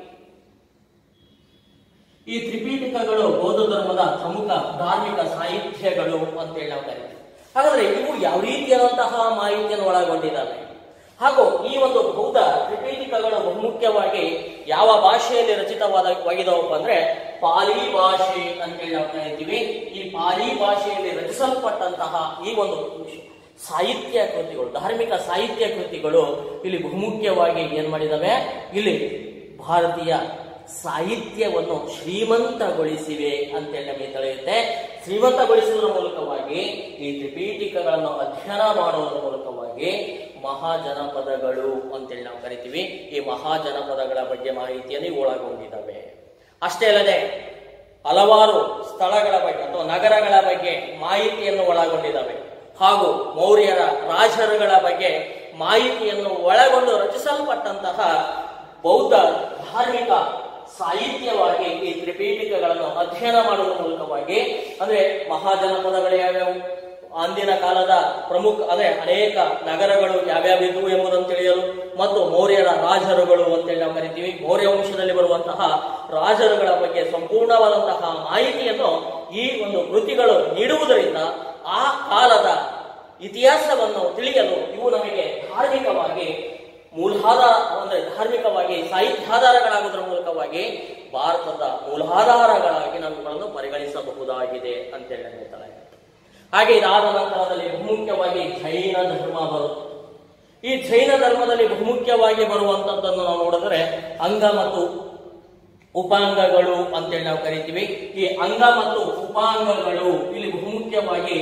ಈ ತ್ರಿಪೀಠಕಗಳು ಬೌದ್ಧ ಧರ್ಮದ ಪ್ರಮುಖ ಧಾರ್ಮಿಕ ಸಾಹಿತ್ಯಗಳು ಅಂತೇಳಿ ನಾವು ಕರಿತೀವಿ ಹಾಗಾದ್ರೆ ಇವು ಯಾವ ರೀತಿಯಾದಂತಹ ಮಾಹಿತಿಯನ್ನು ಒಳಗೊಂಡಿದ್ದಾವೆ ಹಾಗೂ ಈ ಒಂದು ಬೌದ್ಧ ತ್ರಿಪೀಠಿಕಗಳು ಬಹುಮುಖ್ಯವಾಗಿ ಯಾವ ಭಾಷೆಯಲ್ಲಿ ರಚಿತವಾದವಾಗಿದಾವಪ್ಪ ಅಂದ್ರೆ ಪಾಲಿ ಭಾಷೆ ಅಂತೇಳಿ ನಾವು ಕರಿತೀವಿ ಈ ಪಾಲಿ ಭಾಷೆಯಲ್ಲಿ ರಚಿಸಲ್ಪಟ್ಟಂತಹ ಈ ಒಂದು ಸಾಹಿತ್ಯ ಕೃತಿಗಳು ಧಾರ್ಮಿಕ ಸಾಹಿತ್ಯ ಕೃತಿಗಳು ಇಲ್ಲಿ ಬಹುಮುಖ್ಯವಾಗಿ ಏನ್ ಮಾಡಿದಾವೆ ಇಲ್ಲಿ ಭಾರತೀಯ ಸಾಹಿತ್ಯವನ್ನು ಶ್ರೀಮಂತಗೊಳಿಸಿವೆ ಅಂತೇಳಿ ನಮಗೆ ತಿಳಿಯುತ್ತೆ ಶ್ರೀಮಂತಗೊಳಿಸುವುದರ ಮೂಲಕವಾಗಿ ಈ ತ್ರಿಪೀಠಿಕಗಳನ್ನು ಅಧ್ಯಯನ ಮಾಡುವುದರ ಮೂಲಕವಾಗಿ ಮಹಾಜನಪದಗಳು ಅಂತೇಳಿ ನಾವು ಕರಿತೀವಿ ಈ ಮಹಾಜನಪದಗಳ ಬಗ್ಗೆ ಮಾಹಿತಿಯನ್ನು ಇವು ಒಳಗೊಂಡಿದ್ದಾವೆ ಅಷ್ಟೇ ಅಲ್ಲದೆ ಹಲವಾರು ಸ್ಥಳಗಳ ಬಗ್ಗೆ ಅಥವಾ ನಗರಗಳ ಬಗ್ಗೆ ಮಾಹಿತಿಯನ್ನು ಒಳಗೊಂಡಿದ್ದಾವೆ ಹಾಗೂ ಮೌರ್ಯರ ರಾಜರುಗಳ ಬಗ್ಗೆ ಮಾಹಿತಿಯನ್ನು ಒಳಗೊಂಡು ರಚಿಸಲ್ಪಟ್ಟಂತಹ ಬೌದ್ಧ ಧಾರ್ಮಿಕ ಸಾಹಿತ್ಯವಾಗಿ ಈ ತ್ರಿಪೀಠಿಕಗಳನ್ನು ಅಧ್ಯಯನ ಮಾಡುವುದರ ಮೂಲಕವಾಗಿ ಅಂದ್ರೆ ಮಹಾಜನಪದಗಳು ಯಾವ್ಯಾವು ಅಂದಿನ ಕಾಲದ ಪ್ರಮುಖ ಅದೇ ಅನೇಕ ನಗರಗಳು ಯಾವ್ಯಾವ ಇದ್ವು ಎಂಬುದನ್ನು ತಿಳಿಯಲು ಮತ್ತು ಮೌರ್ಯರ ರಾಜರುಗಳು ಅಂತೇಳಿ ನಾವು ಕರಿತೀವಿ ಮೌರ್ಯ ವಂಶದಲ್ಲಿ ಬರುವಂತಹ ರಾಜರುಗಳ ಬಗ್ಗೆ ಸಂಪೂರ್ಣವಾದಂತಹ ಮಾಹಿತಿಯನ್ನು ಈ ಒಂದು ಕೃತಿಗಳು ನೀಡುವುದರಿಂದ ಆ ಕಾಲದ ಇತಿಹಾಸವನ್ನು ತಿಳಿಯಲು ಇವು ನಮಗೆ ಧಾರ್ಮಿಕವಾಗಿ ಮೂಲಾಧಾರ ಅಂದ್ರೆ ಧಾರ್ಮಿಕವಾಗಿ ಸಾಹಿತ್ಯಾಧಾರಗಳಾಗುವುದರ ಮೂಲಕವಾಗಿ ಭಾರತದ ಮೂಲಾಧಾರಗಳಾಗಿ ನಾವು ಇವುಗಳನ್ನು ಪರಿಗಣಿಸಬಹುದಾಗಿದೆ ಅಂತೇಳಿ ಹೇಳ್ತಾರೆ ಹಾಗೆ ಇದಾದ ನಂತರದಲ್ಲಿ ಬಹುಮುಖ್ಯವಾಗಿ ಜೈನ ಧರ್ಮ ಬರುತ್ತೆ ಈ ಜೈನ ಧರ್ಮದಲ್ಲಿ ಬಹುಮುಖ್ಯವಾಗಿ ಬರುವಂತದ್ದನ್ನು ನಾವು ನೋಡಿದ್ರೆ ಅಂಗ ಮತ್ತು ಉಪಾಂಗಗಳು ಅಂತೇಳಿ ನಾವು ಕರಿತೀವಿ ಈ ಅಂಗ ಮತ್ತು ಉಪಾಂಗಗಳು ಇಲ್ಲಿ ಬಹುಮುಖ್ಯವಾಗಿ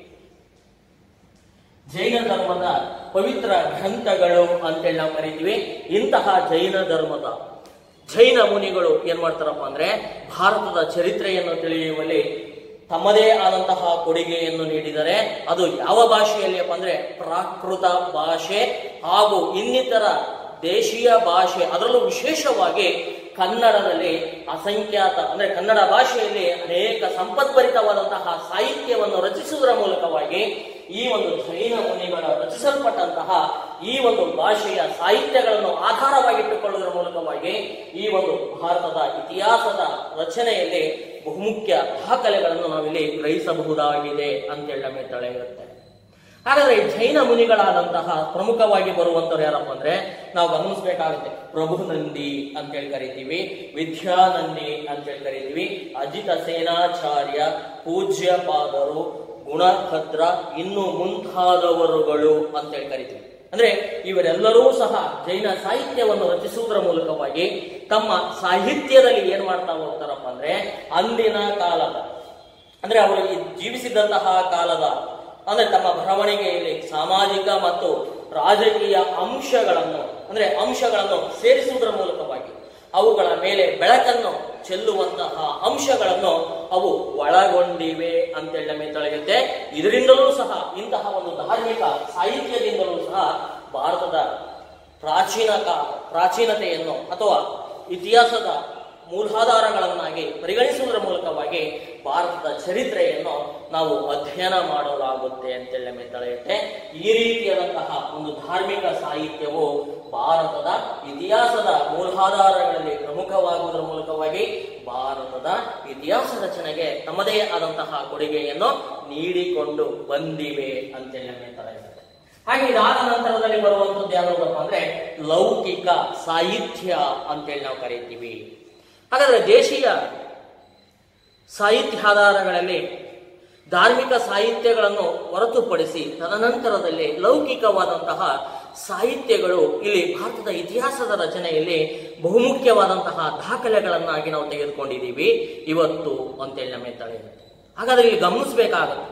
ಜೈನ ಧರ್ಮದ ಪವಿತ್ರ ಗ್ರಂಥಗಳು ಅಂತೇಳಿ ನಾವು ಕರಿತೀವಿ ಇಂತಹ ಜೈನ ಧರ್ಮದ ಜೈನ ಮುನಿಗಳು ಏನ್ ಮಾಡ್ತಾರಪ್ಪ ಅಂದ್ರೆ ಭಾರತದ ಚರಿತ್ರೆಯನ್ನು ತಿಳಿಯುವಲ್ಲಿ ತಮ್ಮದೇ ಆದಂತಹ ಕೊಡುಗೆಯನ್ನು ನೀಡಿದರೆ ಅದು ಯಾವ ಭಾಷೆಯಲ್ಲಿಯಪ್ಪ ಅಂದ್ರೆ ಪ್ರಾಕೃತ ಭಾಷೆ ಹಾಗೂ ಇನ್ನಿತರ ದೇಶೀಯ ಭಾಷೆ ಅದರಲ್ಲೂ ವಿಶೇಷವಾಗಿ ಕನ್ನಡದಲ್ಲಿ ಅಸಂಖ್ಯಾತ ಅಂದ್ರೆ ಕನ್ನಡ ಭಾಷೆಯಲ್ಲಿ ಅನೇಕ ಸಂಪದ್ಭರಿತವಾದಂತಹ ಸಾಹಿತ್ಯವನ್ನು ರಚಿಸುವುದರ ಮೂಲಕವಾಗಿ ಈ ಒಂದು ಜೈನ ಮುನಿಗಳ ರಚಿಸಲ್ಪಟ್ಟಂತಹ ಈ ಒಂದು ಭಾಷೆಯ ಸಾಹಿತ್ಯಗಳನ್ನು ಆಧಾರವಾಗಿಟ್ಟುಕೊಳ್ಳುವುದರ ಮೂಲಕವಾಗಿ ಈ ಒಂದು ಭಾರತದ ಇತಿಹಾಸದ ರಚನೆಯಲ್ಲಿ ಬಹುಮುಖ್ಯ ದಾಖಲೆಗಳನ್ನು ನಾವಿಲ್ಲಿ ಗ್ರಹಿಸಬಹುದಾಗಿದೆ ಅಂತೇಳಿ ನಮಗೆ ತಿಳಿಯುತ್ತೆ ಹಾಗಾದ್ರೆ ಈ ಜೈನ ಮುನಿಗಳಾದಂತಹ ಪ್ರಮುಖವಾಗಿ ಬರುವಂತವ್ರು ಯಾರಪ್ಪ ಅಂದ್ರೆ ನಾವು ಗಮನಿಸಬೇಕಾಗುತ್ತೆ ಪ್ರಭುನಂದಿ ಅಂತೇಳಿ ಕರಿತೀವಿ ವಿದ್ಯಾನಂದಿ ಅಂತೇಳಿ ಕರಿತೀವಿ ಅಜಿತ ಸೇನಾಚಾರ್ಯ ಪೂಜ್ಯಪಾದರು ಗುಣಭದ್ರ ಇನ್ನು ಮುಂತಾದವರುಗಳು ಅಂತೇಳಿ ಕರಿತೀವಿ ಅಂದ್ರೆ ಇವರೆಲ್ಲರೂ ಸಹ ಜೈನ ಸಾಹಿತ್ಯವನ್ನು ರಚಿಸುವುದರ ಮೂಲಕವಾಗಿ ತಮ್ಮ ಸಾಹಿತ್ಯದಲ್ಲಿ ಏನ್ ಮಾಡ್ತಾ ಹೋಗ್ತಾರಪ್ಪ ಅಂದ್ರೆ ಅಂದಿನ ಕಾಲದ ಅಂದ್ರೆ ಅವರು ಈ ಜೀವಿಸಿದಂತಹ ಕಾಲದ ಅಂದ್ರೆ ತಮ್ಮ ಬರವಣಿಗೆಯಲ್ಲಿ ಸಾಮಾಜಿಕ ಮತ್ತು ರಾಜಕೀಯ ಅಂಶಗಳನ್ನು ಅಂದ್ರೆ ಅಂಶಗಳನ್ನು ಸೇರಿಸುವುದರ ಮೂಲಕವಾಗಿ ಅವುಗಳ ಮೇಲೆ ಬೆಳಕನ್ನು ಚೆಲ್ಲುವಂತಹ ಅಂಶಗಳನ್ನು ಅವು ಒಳಗೊಂಡಿವೆ ಅಂತೇಳಿ ನಮಗೆ ತಿಳಿಯುತ್ತೆ ಇದರಿಂದಲೂ ಸಹ ಇಂತಹ ಒಂದು ಧಾರ್ಮಿಕ ಸಾಹಿತ್ಯದಿಂದಲೂ ಸಹ ಭಾರತದ ಪ್ರಾಚೀನ ಕಾ- ಪ್ರಾಚೀನತೆಯನ್ನು ಅಥವಾ ಇತಿಹಾಸದ ಮೂಲಾಧಾರಗಳನ್ನಾಗಿ ಪರಿಗಣಿಸುವುದರ ಮೂಲಕವಾಗಿ ಭಾರತದ ಚರಿತ್ರೆಯನ್ನು ನಾವು ಅಧ್ಯಯನ ಮಾಡಲಾಗುತ್ತೆ ಅಂತೇಳಿ ನಮಗೆ ತಿಳಿಯುತ್ತೆ ಈ ರೀತಿಯಾದಂತಹ ಒಂದು ಧಾರ್ಮಿಕ ಸಾಹಿತ್ಯವು ಭಾರತದ ಇತಿಹಾಸದ ಮೂಲಾಧಾರಗಳಲ್ಲಿ ಪ್ರಮುಖವಾಗುವುದರ ಮೂಲಕವಾಗಿ ಭಾರತದ ಇತಿಹಾಸ ರಚನೆಗೆ ತಮ್ಮದೇ ಆದಂತಹ ಕೊಡುಗೆಯನ್ನು ನೀಡಿಕೊಂಡು ಬಂದಿವೆ ಅಂತೇಳಿ ನಮಗೆ ತಿಳಿಯುತ್ತೆ ಹಾಗೆ ಇದಾದ ನಂತರದಲ್ಲಿ ಬರುವಂತದ್ದು ಯಾವುದಪ್ಪ ಅಂದ್ರೆ ಲೌಕಿಕ ಸಾಹಿತ್ಯ ಅಂತೇಳಿ ನಾವು ಕರೀತೀವಿ ಹಾಗಾದ್ರೆ ದೇಶೀಯ ಸಾಹಿತ್ಯಾಧಾರಗಳಲ್ಲಿ ಧಾರ್ಮಿಕ ಸಾಹಿತ್ಯಗಳನ್ನು ಹೊರತುಪಡಿಸಿ ತದನಂತರದಲ್ಲಿ ಲೌಕಿಕವಾದಂತಹ ಸಾಹಿತ್ಯಗಳು ಇಲ್ಲಿ ಭಾರತದ ಇತಿಹಾಸದ ರಚನೆಯಲ್ಲಿ ಬಹುಮುಖ್ಯವಾದಂತಹ ದಾಖಲೆಗಳನ್ನಾಗಿ ನಾವು ತೆಗೆದುಕೊಂಡಿದ್ದೀವಿ ಇವತ್ತು ಅಂತೇಳಿ ನಮಗೆ ತಿಳಿಯುತ್ತೆ ಹಾಗಾದ್ರೆ ಇಲ್ಲಿ ಗಮನಿಸಬೇಕಾಗುತ್ತೆ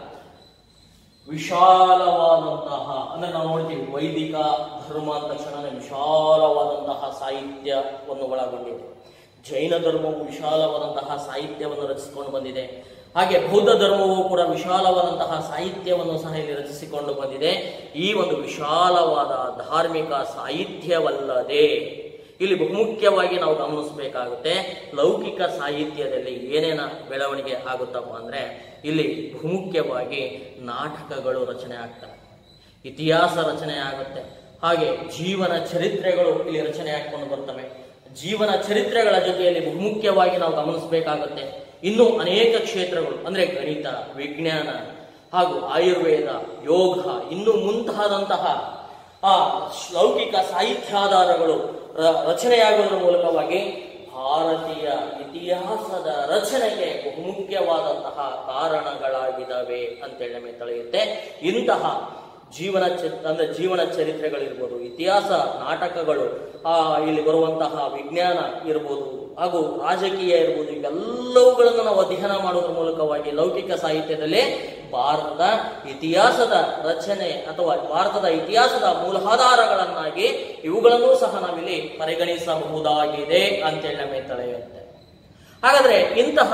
ವಿಶಾಲವಾದಂತಹ ಅಂದ್ರೆ ನಾವು ನೋಡ್ತೀವಿ ವೈದಿಕ ಧರ್ಮ ಅಂದ ತಕ್ಷಣ ವಿಶಾಲವಾದಂತಹ ಸಾಹಿತ್ಯವನ್ನು ಒಳಗೊಂಡಿದೆ ಜೈನ ಧರ್ಮವು ವಿಶಾಲವಾದಂತಹ ಸಾಹಿತ್ಯವನ್ನು ರಚಿಸಿಕೊಂಡು ಬಂದಿದೆ ಹಾಗೆ ಬೌದ್ಧ ಧರ್ಮವು ಕೂಡ ವಿಶಾಲವಾದಂತಹ ಸಾಹಿತ್ಯವನ್ನು ಸಹ ಇಲ್ಲಿ ರಚಿಸಿಕೊಂಡು ಬಂದಿದೆ ಈ ಒಂದು ವಿಶಾಲವಾದ ಧಾರ್ಮಿಕ ಸಾಹಿತ್ಯವಲ್ಲದೆ ಇಲ್ಲಿ ಬಹುಮುಖ್ಯವಾಗಿ ನಾವು ಗಮನಿಸಬೇಕಾಗುತ್ತೆ ಲೌಕಿಕ ಸಾಹಿತ್ಯದಲ್ಲಿ ಏನೇನ ಬೆಳವಣಿಗೆ ಆಗುತ್ತಪ್ಪ ಅಂದ್ರೆ ಇಲ್ಲಿ ಬಹುಮುಖ್ಯವಾಗಿ ನಾಟಕಗಳು ರಚನೆ ಆಗ್ತವೆ ಇತಿಹಾಸ ರಚನೆ ಆಗುತ್ತೆ ಹಾಗೆ ಜೀವನ ಚರಿತ್ರೆಗಳು ಇಲ್ಲಿ ರಚನೆ ಆಗ್ಕೊಂಡು ಬರ್ತವೆ ಜೀವನ ಚರಿತ್ರೆಗಳ ಜೊತೆಯಲ್ಲಿ ಬಹುಮುಖ್ಯವಾಗಿ ನಾವು ಗಮನಿಸಬೇಕಾಗುತ್ತೆ ಇನ್ನು ಅನೇಕ ಕ್ಷೇತ್ರಗಳು ಅಂದ್ರೆ ಗಣಿತ ವಿಜ್ಞಾನ ಹಾಗೂ ಆಯುರ್ವೇದ ಯೋಗ ಇನ್ನು ಮುಂತಾದಂತಹ ಆ ಲೌಕಿಕ ಸಾಹಿತ್ಯಾಧಾರಗಳು ರ- ರಚನೆಯಾಗುವುದರ ಮೂಲಕವಾಗಿ ಭಾರತೀಯ ಇತಿಹಾಸದ ರಚನೆಗೆ ಬಹುಮುಖ್ಯವಾದಂತಹ ಕಾರಣಗಳಾಗಿದ್ದಾವೆ ಅಂತೇಳಿ ನಮಗೆ ತಿಳಿಯುತ್ತೆ ಇಂತಹ ಜೀವನ ಚ- ಅಂದ್ರೆ ಜೀವನ ಚರಿತ್ರೆಗಳಿರ್ಬೋದು ಇತಿಹಾಸ ನಾಟಕಗಳು ಆ ಇಲ್ಲಿ ಬರುವಂತಹ ವಿಜ್ಞಾನ ಇರ್ಬೋದು ಹಾಗೂ ರಾಜಕೀಯ ಇರ್ಬೋದು ಇವೆಲ್ಲವುಗಳನ್ನು ನಾವು ಅಧ್ಯಯನ ಮಾಡೋದ್ರ ಮೂಲಕವಾಗಿ ಲೌಕಿಕ ಸಾಹಿತ್ಯದಲ್ಲಿ ಭಾರತದ ಇತಿಹಾಸದ ರಚನೆ ಅಥವಾ ಭಾರತದ ಇತಿಹಾಸದ ಮೂಲಾಧಾರಗಳನ್ನಾಗಿ ಇವುಗಳನ್ನೂ ಸಹ ನಾವಿಲ್ಲಿ ಪರಿಗಣಿಸಬಹುದಾಗಿದೆ ಅಂತೇಳಿ ನಮಗೆ ತಿಳಿಯುತ್ತೆ ಹಾಗಾದ್ರೆ ಇಂತಹ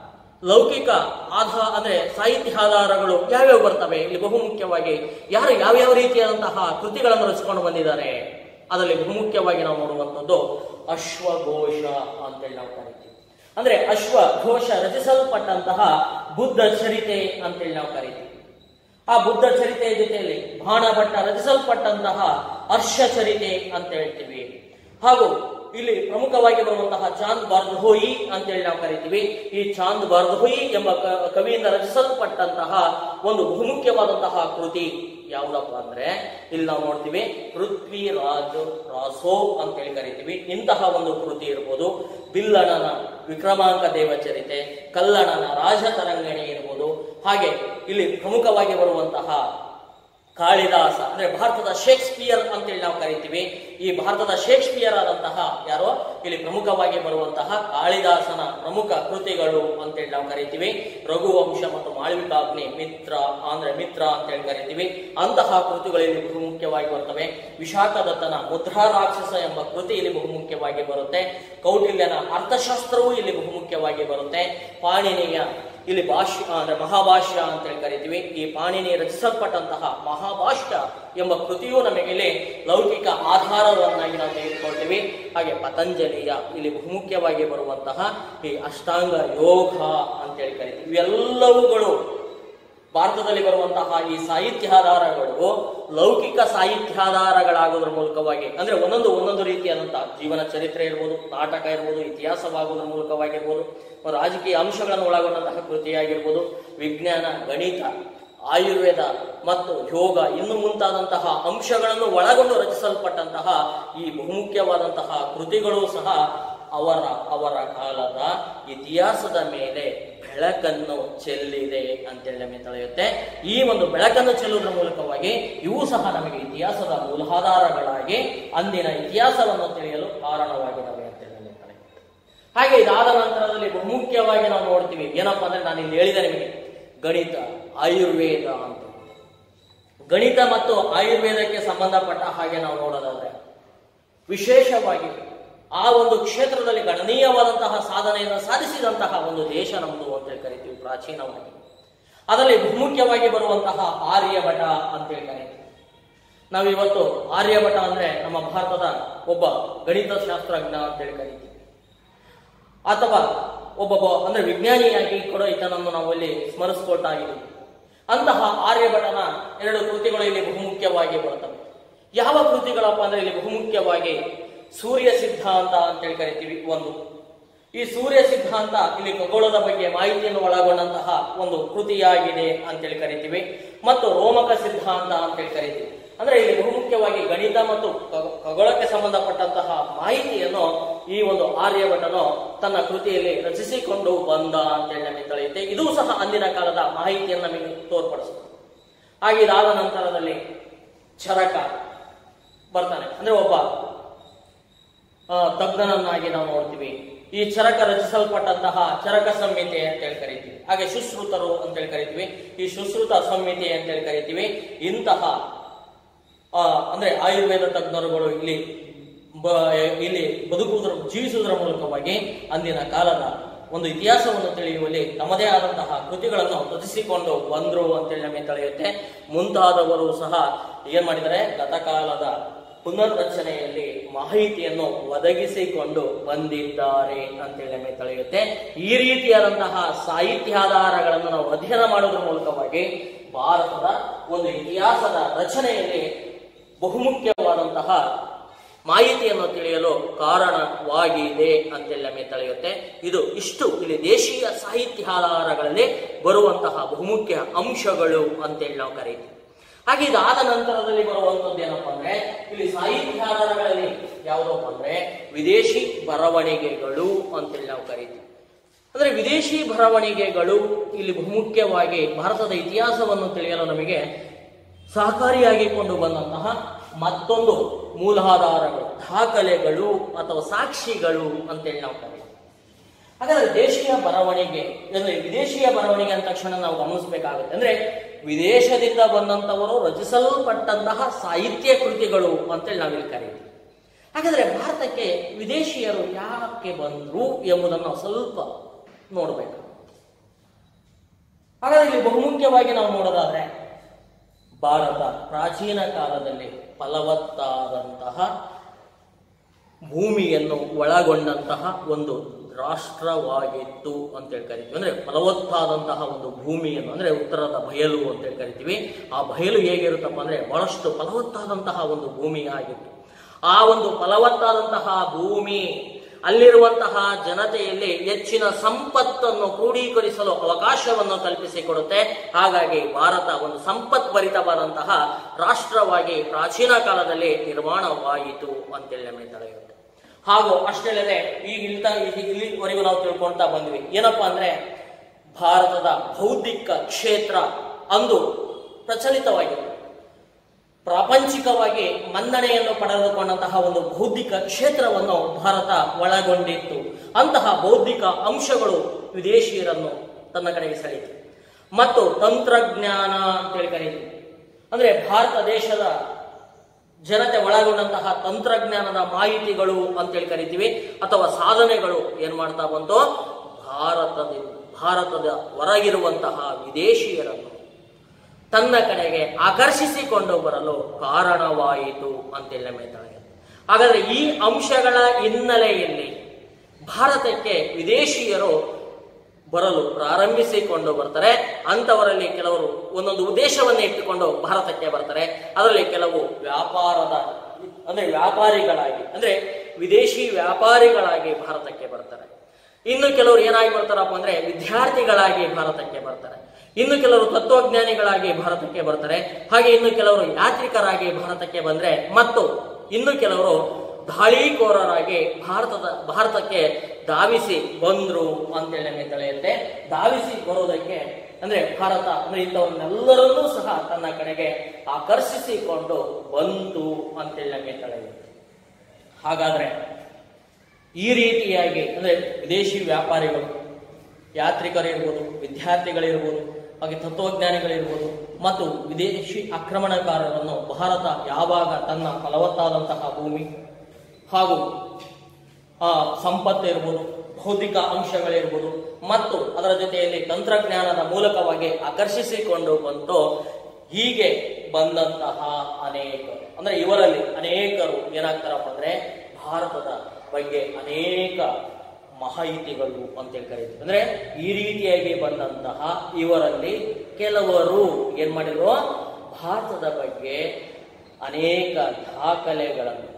ಲೌಕಿಕ ಆಧಾರ ಅಂದ್ರೆ ಸಾಹಿತ್ಯಾಧಾರಗಳು ಯಾವ್ಯಾವ ಬರ್ತವೆ ಇಲ್ಲಿ ಬಹುಮುಖ್ಯವಾಗಿ ಯಾರು ಯಾವ್ಯಾವ ರೀತಿಯಾದಂತಹ ಕೃತಿಗಳನ್ನು ರಚಿಸಿಕೊಂಡು ಬಂದಿದ್ದಾರೆ ಅದರಲ್ಲಿ ಬಹುಮುಖ್ಯವಾಗಿ ನಾವು ನೋಡುವಂಥದ್ದು ಅಶ್ವಘೋಷ ಅಂತೇಳಿ ನಾವು ಕರಿತೀವಿ ಅಂದ್ರೆ ಅಶ್ವಘೋಷ ರಚಿಸಲ್ಪಟ್ಟಂತಹ ಬುದ್ಧ ಚರಿತೆ ಅಂತೇಳಿ ನಾವು ಕರಿತೀವಿ ಆ ಬುದ್ಧ ಚರಿತೆಯ ಜೊತೆಯಲ್ಲಿ ಬಾಣಭಟ್ಟ ರಚಿಸಲ್ಪಟ್ಟಂತಹ ಹರ್ಷ ಚರಿತೆ ಅಂತ ಹೇಳ್ತೀವಿ ಹಾಗೂ ಇಲ್ಲಿ ಪ್ರಮುಖವಾಗಿ ಬರುವಂತಹ ಚಾಂದ್ ಬಾರ್ದಹೋಯಿ ಅಂತೇಳಿ ನಾವು ಕರಿತೀವಿ ಈ ಚಾಂದ್ ಬಾರ್ದಹೋಯಿ ಎಂಬ ಕ- ಕವಿಯಿಂದ ರಚಿಸಲ್ಪಟ್ಟಂತಹ ಒಂದು ಬಹುಮುಖ್ಯವಾದಂತಹ ಕೃತಿ ಯಾವುದಪ್ಪ ಅಂದ್ರೆ ಇಲ್ಲಿ ನಾವು ನೋಡ್ತೀವಿ ಪೃಥ್ವಿ ರಾಜ್ ರಾಸೋ ಅಂತ ಹೇಳಿ ಕರಿತೀವಿ ಇಂತಹ ಒಂದು ಕೃತಿ ಇರ್ಬೋದು ಬಿಲ್ಲಣನ ವಿಕ್ರಮಾಂಕ ದೇವಚರಿತೆ ಕಲ್ಲಣನ ರಾಜತರಂಗಣಿ ಇರ್ಬೋದು ಹಾಗೆ ಇಲ್ಲಿ ಪ್ರಮುಖವಾಗಿ ಬರುವಂತಹ ಕಾಳಿದಾಸ ಅಂದ್ರೆ ಭಾರತದ ಶೇಕ್ಸ್ಪಿಯರ್ ಅಂತೇಳಿ ನಾವು ಕರಿತೀವಿ ಈ ಭಾರತದ ಶೇಕ್ಸ್ಪಿಯರ್ ಆದಂತಹ ಯಾರೋ ಇಲ್ಲಿ ಪ್ರಮುಖವಾಗಿ ಬರುವಂತಹ ಕಾಳಿದಾಸನ ಪ್ರಮುಖ ಕೃತಿಗಳು ಅಂತೇಳಿ ನಾವು ಕರಿತೀವಿ ರಘುವಂಶ ಮತ್ತು ಮಾಳವಿಕಾಗ್ನಿ ಮಿತ್ರ ಅಂದ್ರೆ ಮಿತ್ರ ಅಂತೇಳಿ ಕರಿತೀವಿ ಅಂತಹ ಕೃತಿಗಳು ಇಲ್ಲಿ ಬಹುಮುಖ್ಯವಾಗಿ ಬರ್ತವೆ ವಿಶಾಖದತ್ತನ ಮುದ್ರಾ ರಾಕ್ಷಸ ಎಂಬ ಕೃತಿ ಇಲ್ಲಿ ಬಹುಮುಖ್ಯವಾಗಿ ಬರುತ್ತೆ ಕೌಟಿಲ್ಯನ ಅರ್ಥಶಾಸ್ತ್ರವೂ ಇಲ್ಲಿ ಬಹುಮುಖ್ಯವಾಗಿ ಬರುತ್ತೆ ಪಾಣಿನಿಯ ಇಲ್ಲಿ ಭಾಷ್ಯ ಅಂದ್ರೆ ಮಹಾಭಾಷ್ಯ ಅಂತೇಳಿ ಕರಿತೀವಿ ಈ ಪಾಣಿನಿ ರಚಿಸಲ್ಪಟ್ಟಂತಹ ಮಹಾಭಾಷ್ಯ ಎಂಬ ಕೃತಿಯು ನಮಗೆ ಇಲ್ಲಿ ಲೌಕಿಕ ಆಧಾರವನ್ನಾಗಿ ನಾವು ತೆಗೆದುಕೊಳ್ತೀವಿ ಹಾಗೆ ಪತಂಜಲಿಯ ಇಲ್ಲಿ ಬಹುಮುಖ್ಯವಾಗಿ ಬರುವಂತಹ ಈ ಅಷ್ಟಾಂಗ ಯೋಗ ಅಂತೇಳಿ ಕರಿತೀವಿ ಇವೆಲ್ಲವುಗಳು ಭಾರತದಲ್ಲಿ ಬರುವಂತಹ ಈ ಸಾಹಿತ್ಯಾಧಾರಗಳು ಲೌಕಿಕ ಸಾಹಿತ್ಯಾಧಾರಗಳಾಗೋದ್ರ ಮೂಲಕವಾಗಿ ಅಂದ್ರೆ ಒಂದೊಂದು ಒಂದೊಂದು ರೀತಿಯಾದಂತಹ ಜೀವನ ಚರಿತ್ರೆ ಇರ್ಬೋದು ನಾಟಕ ಇರ್ಬೋದು ಇತಿಹಾಸವಾಗೋದ್ರ ಮೂಲಕವಾಗಿರ್ಬೋದು ರಾಜಕೀಯ ಅಂಶಗಳನ್ನು ಒಳಗೊಂಡಂತಹ ಕೃತಿಯಾಗಿರ್ಬೋದು ವಿಜ್ಞಾನ ಗಣಿತ ಆಯುರ್ವೇದ ಮತ್ತು ಯೋಗ ಇನ್ನು ಮುಂತಾದಂತಹ ಅಂಶಗಳನ್ನು ಒಳಗೊಂಡು ರಚಿಸಲ್ಪಟ್ಟಂತಹ ಈ ಬಹುಮುಖ್ಯವಾದಂತಹ ಕೃತಿಗಳು ಸಹ ಅವರ ಅವರ ಕಾಲದ ಇತಿಹಾಸದ ಮೇಲೆ ಬೆಳಕನ್ನು ಚೆಲ್ಲಿದೆ ಅಂತೇಳಿ ನಮಗೆ ತಿಳಿಯುತ್ತೆ ಈ ಒಂದು ಬೆಳಕನ್ನು ಚೆಲ್ಲುವುದರ ಮೂಲಕವಾಗಿ ಇವು ಸಹ ನಮಗೆ ಇತಿಹಾಸದ ಮೂಲಾಧಾರಗಳಾಗಿ ಅಂದಿನ ಇತಿಹಾಸವನ್ನು ತಿಳಿಯಲು ಕಾರಣವಾಗಿದ್ದಾವೆ ಅಂತೇಳಿ ನಮಗೆ ತಿಳಿಯುತ್ತೆ ಹಾಗೆ ಇದಾದ ನಂತರದಲ್ಲಿ ಬಹುಮುಖ್ಯವಾಗಿ ನಾವು ನೋಡ್ತೀವಿ ಏನಪ್ಪಾ ಅಂದ್ರೆ ನಾನು ಇಲ್ಲಿ ಹೇಳಿದೆ ನಿಮಗೆ ಗಣಿತ ಆಯುರ್ವೇದ ಅಂತ ಗಣಿತ ಮತ್ತು ಆಯುರ್ವೇದಕ್ಕೆ ಸಂಬಂಧಪಟ್ಟ ಹಾಗೆ ನಾವು ನೋಡೋದಾದ್ರೆ ವಿಶೇಷವಾಗಿ ಆ ಒಂದು ಕ್ಷೇತ್ರದಲ್ಲಿ ಗಣನೀಯವಾದಂತಹ ಸಾಧನೆಯನ್ನು ಸಾಧಿಸಿದಂತಹ ಒಂದು ದೇಶ ನಮ್ಮದು ಅಂತೇಳಿ ಕರಿತೀವಿ ಪ್ರಾಚೀನವಾಗಿ ಅದರಲ್ಲಿ ಬಹುಮುಖ್ಯವಾಗಿ ಬರುವಂತಹ ಆರ್ಯಭಟ ಅಂತೇಳಿ ಕರಿತೀವಿ ನಾವಿವತ್ತು ಆರ್ಯಭಟ ಅಂದ್ರೆ ನಮ್ಮ ಭಾರತದ ಒಬ್ಬ ಗಣಿತ ಶಾಸ್ತ್ರಜ್ಞ ಅಂತೇಳಿ ಕರಿತೀವಿ ಅಥವಾ ಒಬ್ಬ ಬ- ಅಂದ್ರೆ ವಿಜ್ಞಾನಿಯಾಗಿ ಕೂಡ ಈತನನ್ನು ನಾವು ಇಲ್ಲಿ ಸ್ಮರಿಸ್ಕೊಳ್ತಾ ಇದ್ದೀವಿ ಅಂತಹ ಆರ್ಯಭಟನ ಎರಡು ಕೃತಿಗಳು ಇಲ್ಲಿ ಬಹುಮುಖ್ಯವಾಗಿ ಬರುತ್ತವೆ ಯಾವ ಕೃತಿಗಳಪ್ಪ ಅಂದ್ರೆ ಇಲ್ಲಿ ಬಹುಮುಖ್ಯವಾಗಿ ಸೂರ್ಯ ಸಿದ್ಧಾಂತ ಅಂತೇಳಿ ಕರಿತೀವಿ ಒಂದು ಈ ಸೂರ್ಯ ಸಿದ್ಧಾಂತ ಇಲ್ಲಿ ಖಗೋಳದ ಬಗ್ಗೆ ಮಾಹಿತಿಯನ್ನು ಒಳಗೊಂಡಂತಹ ಒಂದು ಕೃತಿಯಾಗಿದೆ ಅಂತೇಳಿ ಕರಿತೀವಿ ಮತ್ತು ರೋಮಕ ಸಿದ್ಧಾಂತ ಅಂತೇಳಿ ಕರಿತೀವಿ ಅಂದ್ರೆ ಇಲ್ಲಿ ಬಹುಮುಖ್ಯವಾಗಿ ಗಣಿತ ಮತ್ತು ಖ- ಖಗೋಳಕ್ಕೆ ಸಂಬಂಧಪಟ್ಟಂತಹ ಮಾಹಿತಿಯನ್ನು ಈ ಒಂದು ಆರ್ಯಭಟನು ತನ್ನ ಕೃತಿಯಲ್ಲಿ ರಚಿಸಿಕೊಂಡು ಬಂದ ಅಂತೇಳಿ ನಮಗೆ ತಿಳಿಯುತ್ತೆ ಇದು ಸಹ ಅಂದಿನ ಕಾಲದ ಮಾಹಿತಿಯನ್ನು ನಮಗೆ ತೋರ್ಪಡಿಸುತ್ತೆ ಹಾಗೆ ಇದಾದ ನಂತರದಲ್ಲಿ ಚರಕ ಬರ್ತಾನೆ ಅಂದ್ರೆ ಒಬ್ಬ ಆ, ತಜ್ಞನನ್ನಾಗಿ ನಾವು ನೋಡ್ತೀವಿ ಈ ಚರಕ ರಚಿಸಲ್ಪಟ್ಟಂತಹ ಚರಕ ಸಂಹಿತೆ ಅಂತೇಳಿ ಕರಿತೀವಿ ಹಾಗೆ ಸುಶ್ರುತರು ಅಂತೇಳಿ ಕರಿತೀವಿ ಈ ಸುಶ್ರುತ ಸಂಹಿತೆ ಅಂತೇಳಿ ಕರಿತೀವಿ ಇಂತಹ ಆ, ಅಂದ್ರೆ ಆಯುರ್ವೇದ ತಜ್ಞರುಗಳು ಇಲ್ಲಿ ಬ- ಇಲ್ಲಿ ಬದುಕುವುದರ ಜೀವಿಸುವುದರ ಮೂಲಕವಾಗಿ ಅಂದಿನ ಕಾಲದ ಒಂದು ಇತಿಹಾಸವನ್ನು ತಿಳಿಯುವಲ್ಲಿ ತಮ್ಮದೇ ಆದಂತಹ ಕೃತಿಗಳನ್ನು ರಚಿಸಿಕೊಂಡು ಬಂದ್ರು ಅಂತೇಳಿ ನಮಗೆ ತಿಳಿಯುತ್ತೆ ಮುಂತಾದವರು ಸಹ ಏನ್ ಮಾಡಿದ್ದಾರೆ ಗತಕಾಲದ ಪುನರ್ರಚನೆಯಲ್ಲಿ ಮಾಹಿತಿಯನ್ನು ಒದಗಿಸಿಕೊಂಡು ಬಂದಿದ್ದಾರೆ ಅಂತೇಳಿ ನಮಗೆ ತಿಳಿಯುತ್ತೆ ಈ ರೀತಿಯಾದಂತಹ ಸಾಹಿತ್ಯಾಧಾರಗಳನ್ನು ನಾವು ಅಧ್ಯಯನ ಮಾಡೋದ್ರ ಮೂಲಕವಾಗಿ ಭಾರತದ ಒಂದು ಇತಿಹಾಸದ ರಚನೆಯಲ್ಲಿ ಬಹುಮುಖ್ಯವಾದಂತಹ ಮಾಹಿತಿಯನ್ನು ತಿಳಿಯಲು ಕಾರಣವಾಗಿದೆ ಅಂತೇಳಿ ನಮಗೆ ತಿಳಿಯುತ್ತೆ ಇದು ಇಷ್ಟು ಇಲ್ಲಿ ದೇಶೀಯ ಸಾಹಿತ್ಯಾಧಾರಗಳಲ್ಲಿ ಬರುವಂತಹ ಬಹುಮುಖ್ಯ ಅಂಶಗಳು ಅಂತೇಳಿ ನಾವು ಕರೀತೀವಿ ಹಾಗೆ ಇದಾದ ನಂತರದಲ್ಲಿ ಬರುವಂತದ್ದು ಏನಪ್ಪಾ ಅಂದ್ರೆ ಇಲ್ಲಿ ಸಾಹಿತ್ಯಾಧಾರಗಳಲ್ಲಿ ಯಾವುದಪ್ಪ ಅಂದ್ರೆ ವಿದೇಶಿ ಬರವಣಿಗೆಗಳು ಅಂತೇಳಿ ನಾವು ಕರೀತೀವಿ ಅಂದ್ರೆ ವಿದೇಶಿ ಬರವಣಿಗೆಗಳು ಇಲ್ಲಿ ಬಹುಮುಖ್ಯವಾಗಿ ಭಾರತದ ಇತಿಹಾಸವನ್ನು ತಿಳಿಯಲು ನಮಗೆ ಸಹಕಾರಿಯಾಗಿ ಕೊಂಡು ಬಂದಂತಹ ಮತ್ತೊಂದು ಮೂಲಾಧಾರಗಳು ದಾಖಲೆಗಳು ಅಥವಾ ಸಾಕ್ಷಿಗಳು ಅಂತೇಳಿ ನಾವು ಕರೀತೀವಿ ಹಾಗಾದ್ರೆ ದೇಶೀಯ ಬರವಣಿಗೆ ಅಂದ್ರೆ ವಿದೇಶಿಯ ಬರವಣಿಗೆ ಅಂದ ತಕ್ಷಣ ನಾವು ಗಮನಿಸಬೇಕಾಗುತ್ತೆ ಅಂದ್ರೆ ವಿದೇಶದಿಂದ ಬಂದಂತವರು ರಚಿಸಲ್ಪಟ್ಟಂತಹ ಸಾಹಿತ್ಯ ಕೃತಿಗಳು ಅಂತೇಳಿ ನಾವಿಲ್ಲಿ ಕರೀತೀವಿ ಹಾಗಾದ್ರೆ ಭಾರತಕ್ಕೆ ವಿದೇಶಿಯರು ಯಾಕೆ ಬಂದ್ರು ಎಂಬುದನ್ನು ನಾವು ಸ್ವಲ್ಪ ನೋಡಬೇಕು ಹಾಗಾದ್ರೆ ಇಲ್ಲಿ ಬಹುಮುಖ್ಯವಾಗಿ ನಾವು ನೋಡೋದಾದ್ರೆ ಭಾರತ ಪ್ರಾಚೀನ ಕಾಲದಲ್ಲಿ ಫಲವತ್ತಾದಂತಹ ಭೂಮಿಯನ್ನು ಒಳಗೊಂಡಂತಹ ಒಂದು ರಾಷ್ಟ್ರವಾಗಿತ್ತು ಅಂತೇಳಿ ಕರಿತೀವಿ ಅಂದ್ರೆ ಫಲವತ್ತಾದಂತಹ ಒಂದು ಭೂಮಿಯನ್ನು ಅಂದ್ರೆ ಉತ್ತರದ ಬಯಲು ಅಂತೇಳಿ ಕರಿತೀವಿ ಆ ಬಯಲು ಹೇಗಿರುತ್ತಪ್ಪ ಅಂದ್ರೆ ಬಹಳಷ್ಟು ಫಲವತ್ತಾದಂತಹ ಒಂದು ಭೂಮಿ ಆಗಿತ್ತು ಆ ಒಂದು ಫಲವತ್ತಾದಂತಹ ಭೂಮಿ ಅಲ್ಲಿರುವಂತಹ ಜನತೆಯಲ್ಲಿ ಹೆಚ್ಚಿನ ಸಂಪತ್ತನ್ನು ಕ್ರೋಢೀಕರಿಸಲು ಅವಕಾಶವನ್ನು ಕಲ್ಪಿಸಿಕೊಡುತ್ತೆ ಹಾಗಾಗಿ ಭಾರತ ಒಂದು ಸಂಪತ್ಭರಿತವಾದಂತಹ ರಾಷ್ಟ್ರವಾಗಿ ಪ್ರಾಚೀನ ಕಾಲದಲ್ಲಿ ನಿರ್ಮಾಣವಾಯಿತು ಅಂತೇಳಿ ನಮಗೆ ತಿಳಿಯುತ್ತೆ ಹಾಗೂ ಅಷ್ಟೇ ಅಲ್ಲದೆ ಈಗ ಇಲ್ತ ಇಲ್ಲಿವರೆಗೂ ನಾವು ತಿಳ್ಕೊಳ್ತಾ ಬಂದ್ವಿ ಏನಪ್ಪಾ ಅಂದ್ರೆ ಭಾರತದ ಬೌದ್ಧಿಕ ಕ್ಷೇತ್ರ ಅಂದು ಪ್ರಚಲಿತವಾಗಿದೆ ಪ್ರಾಪಂಚಿಕವಾಗಿ ಮನ್ನಣೆಯನ್ನು ಪಡೆದುಕೊಂಡಂತಹ ಒಂದು ಬೌದ್ಧಿಕ ಕ್ಷೇತ್ರವನ್ನು ಭಾರತ ಒಳಗೊಂಡಿತ್ತು ಅಂತಹ ಬೌದ್ಧಿಕ ಅಂಶಗಳು ವಿದೇಶಿಯರನ್ನು ತನ್ನ ಕಡೆಗೆ ಸೆಳೀತು ಮತ್ತು ತಂತ್ರಜ್ಞಾನ ಅಂತೇಳಿ ಕರೀತೀವಿ ಅಂದ್ರೆ ಭಾರತ ದೇಶದ ಜನತೆ ಒಳಗೊಂಡಂತಹ ತಂತ್ರಜ್ಞಾನದ ಮಾಹಿತಿಗಳು ಅಂತೇಳಿ ಕರಿತೀವಿ ಅಥವಾ ಸಾಧನೆಗಳು ಏನ್ ಮಾಡ್ತಾ ಬಂತು ಭಾರತದ ಭಾರತದ ಹೊರಗಿರುವಂತಹ ವಿದೇಶಿಯರನ್ನು ತನ್ನ ಕಡೆಗೆ ಆಕರ್ಷಿಸಿಕೊಂಡು ಬರಲು ಕಾರಣವಾಯಿತು ಅಂತೇಳಿ ನಮ್ಮ ಹೇಳ್ತಾರೆ ಹಾಗಾದ್ರೆ ಈ ಅಂಶಗಳ ಹಿನ್ನೆಲೆಯಲ್ಲಿ ಭಾರತಕ್ಕೆ ವಿದೇಶಿಯರು ಬರಲು ಪ್ರಾರಂಭಿಸಿಕೊಂಡು ಬರ್ತಾರೆ ಅಂಥವರಲ್ಲಿ ಕೆಲವರು ಒಂದೊಂದು ಉದ್ದೇಶವನ್ನು ಇಟ್ಟುಕೊಂಡು ಭಾರತಕ್ಕೆ ಬರ್ತಾರೆ ಅದರಲ್ಲಿ ಕೆಲವು ವ್ಯಾಪಾರದ ಅಂದ್ರೆ ವ್ಯಾಪಾರಿಗಳಾಗಿ ಅಂದ್ರೆ ವಿದೇಶಿ ವ್ಯಾಪಾರಿಗಳಾಗಿ ಭಾರತಕ್ಕೆ ಬರ್ತಾರೆ ಇನ್ನು ಕೆಲವರು ಏನಾಗಿ ಬರ್ತಾರಪ್ಪ ಅಂದ್ರೆ ವಿದ್ಯಾರ್ಥಿಗಳಾಗಿ ಭಾರತಕ್ಕೆ ಬರ್ತಾರೆ ಇನ್ನು ಕೆಲವರು ತತ್ವಜ್ಞಾನಿಗಳಾಗಿ ಭಾರತಕ್ಕೆ ಬರ್ತಾರೆ ಹಾಗೆ ಇನ್ನು ಕೆಲವರು ಯಾತ್ರಿಕರಾಗಿ ಭಾರತಕ್ಕೆ ಬಂದ್ರೆ ಮತ್ತು ಇನ್ನು ಕೆಲವರು ದಾಳಿಕೋರರಾಗಿ ಭಾರತದ ಭಾರತಕ್ಕೆ ಧಾವಿಸಿ ಬಂದ್ರು ಅಂತೇಳಿ ನಮಗೆ ತಿಳಿಯುತ್ತೆ ಧಾವಿಸಿ ಬರೋದಕ್ಕೆ ಅಂದ್ರೆ ಭಾರತ ಅಂದ್ರೆ ಇಂಥವನ್ನೆಲ್ಲರನ್ನೂ ಸಹ ತನ್ನ ಕಡೆಗೆ ಆಕರ್ಷಿಸಿಕೊಂಡು ಬಂತು ಅಂತೇಳಿ ನಮಗೆ ತಿಳಿಯುತ್ತೆ ಹಾಗಾದ್ರೆ ಈ ರೀತಿಯಾಗಿ ಅಂದ್ರೆ ವಿದೇಶಿ ವ್ಯಾಪಾರಿಗಳು ಯಾತ್ರಿಕರಿರ್ಬೋದು ವಿದ್ಯಾರ್ಥಿಗಳಿರ್ಬೋದು ಹಾಗೆ ತತ್ವಜ್ಞಾನಿಗಳಿರ್ಬೋದು ಮತ್ತು ವಿದೇಶಿ ಆಕ್ರಮಣಕಾರರನ್ನು ಭಾರತ ಯಾವಾಗ ತನ್ನ ಫಲವತ್ತಾದಂತಹ ಭೂಮಿ ಹಾಗೂ ಆ, ಸಂಪತ್ತು ಇರ್ಬೋದು ಭೌತಿಕ ಅಂಶಗಳಿರ್ಬೋದು ಮತ್ತು ಅದರ ಜೊತೆಯಲ್ಲಿ ತಂತ್ರಜ್ಞಾನದ ಮೂಲಕವಾಗಿ ಆಕರ್ಷಿಸಿಕೊಂಡು ಬಂತು ಹೀಗೆ ಬಂದಂತಹ ಅನೇಕ ಅಂದ್ರೆ ಇವರಲ್ಲಿ ಅನೇಕರು ಏನಾಗ್ತಾರಪ್ಪ ಅಂದ್ರೆ ಭಾರತದ ಬಗ್ಗೆ ಅನೇಕ ಮಾಹಿತಿಗಳು ಅಂತೇಳಿ ಕರೀತೀವಿ ಅಂದ್ರೆ ಈ ರೀತಿಯಾಗಿ ಬಂದಂತಹ ಇವರಲ್ಲಿ ಕೆಲವರು ಏನ್ ಮಾಡಿದ್ರು ಭಾರತದ ಬಗ್ಗೆ ಅನೇಕ ದಾಖಲೆಗಳನ್ನು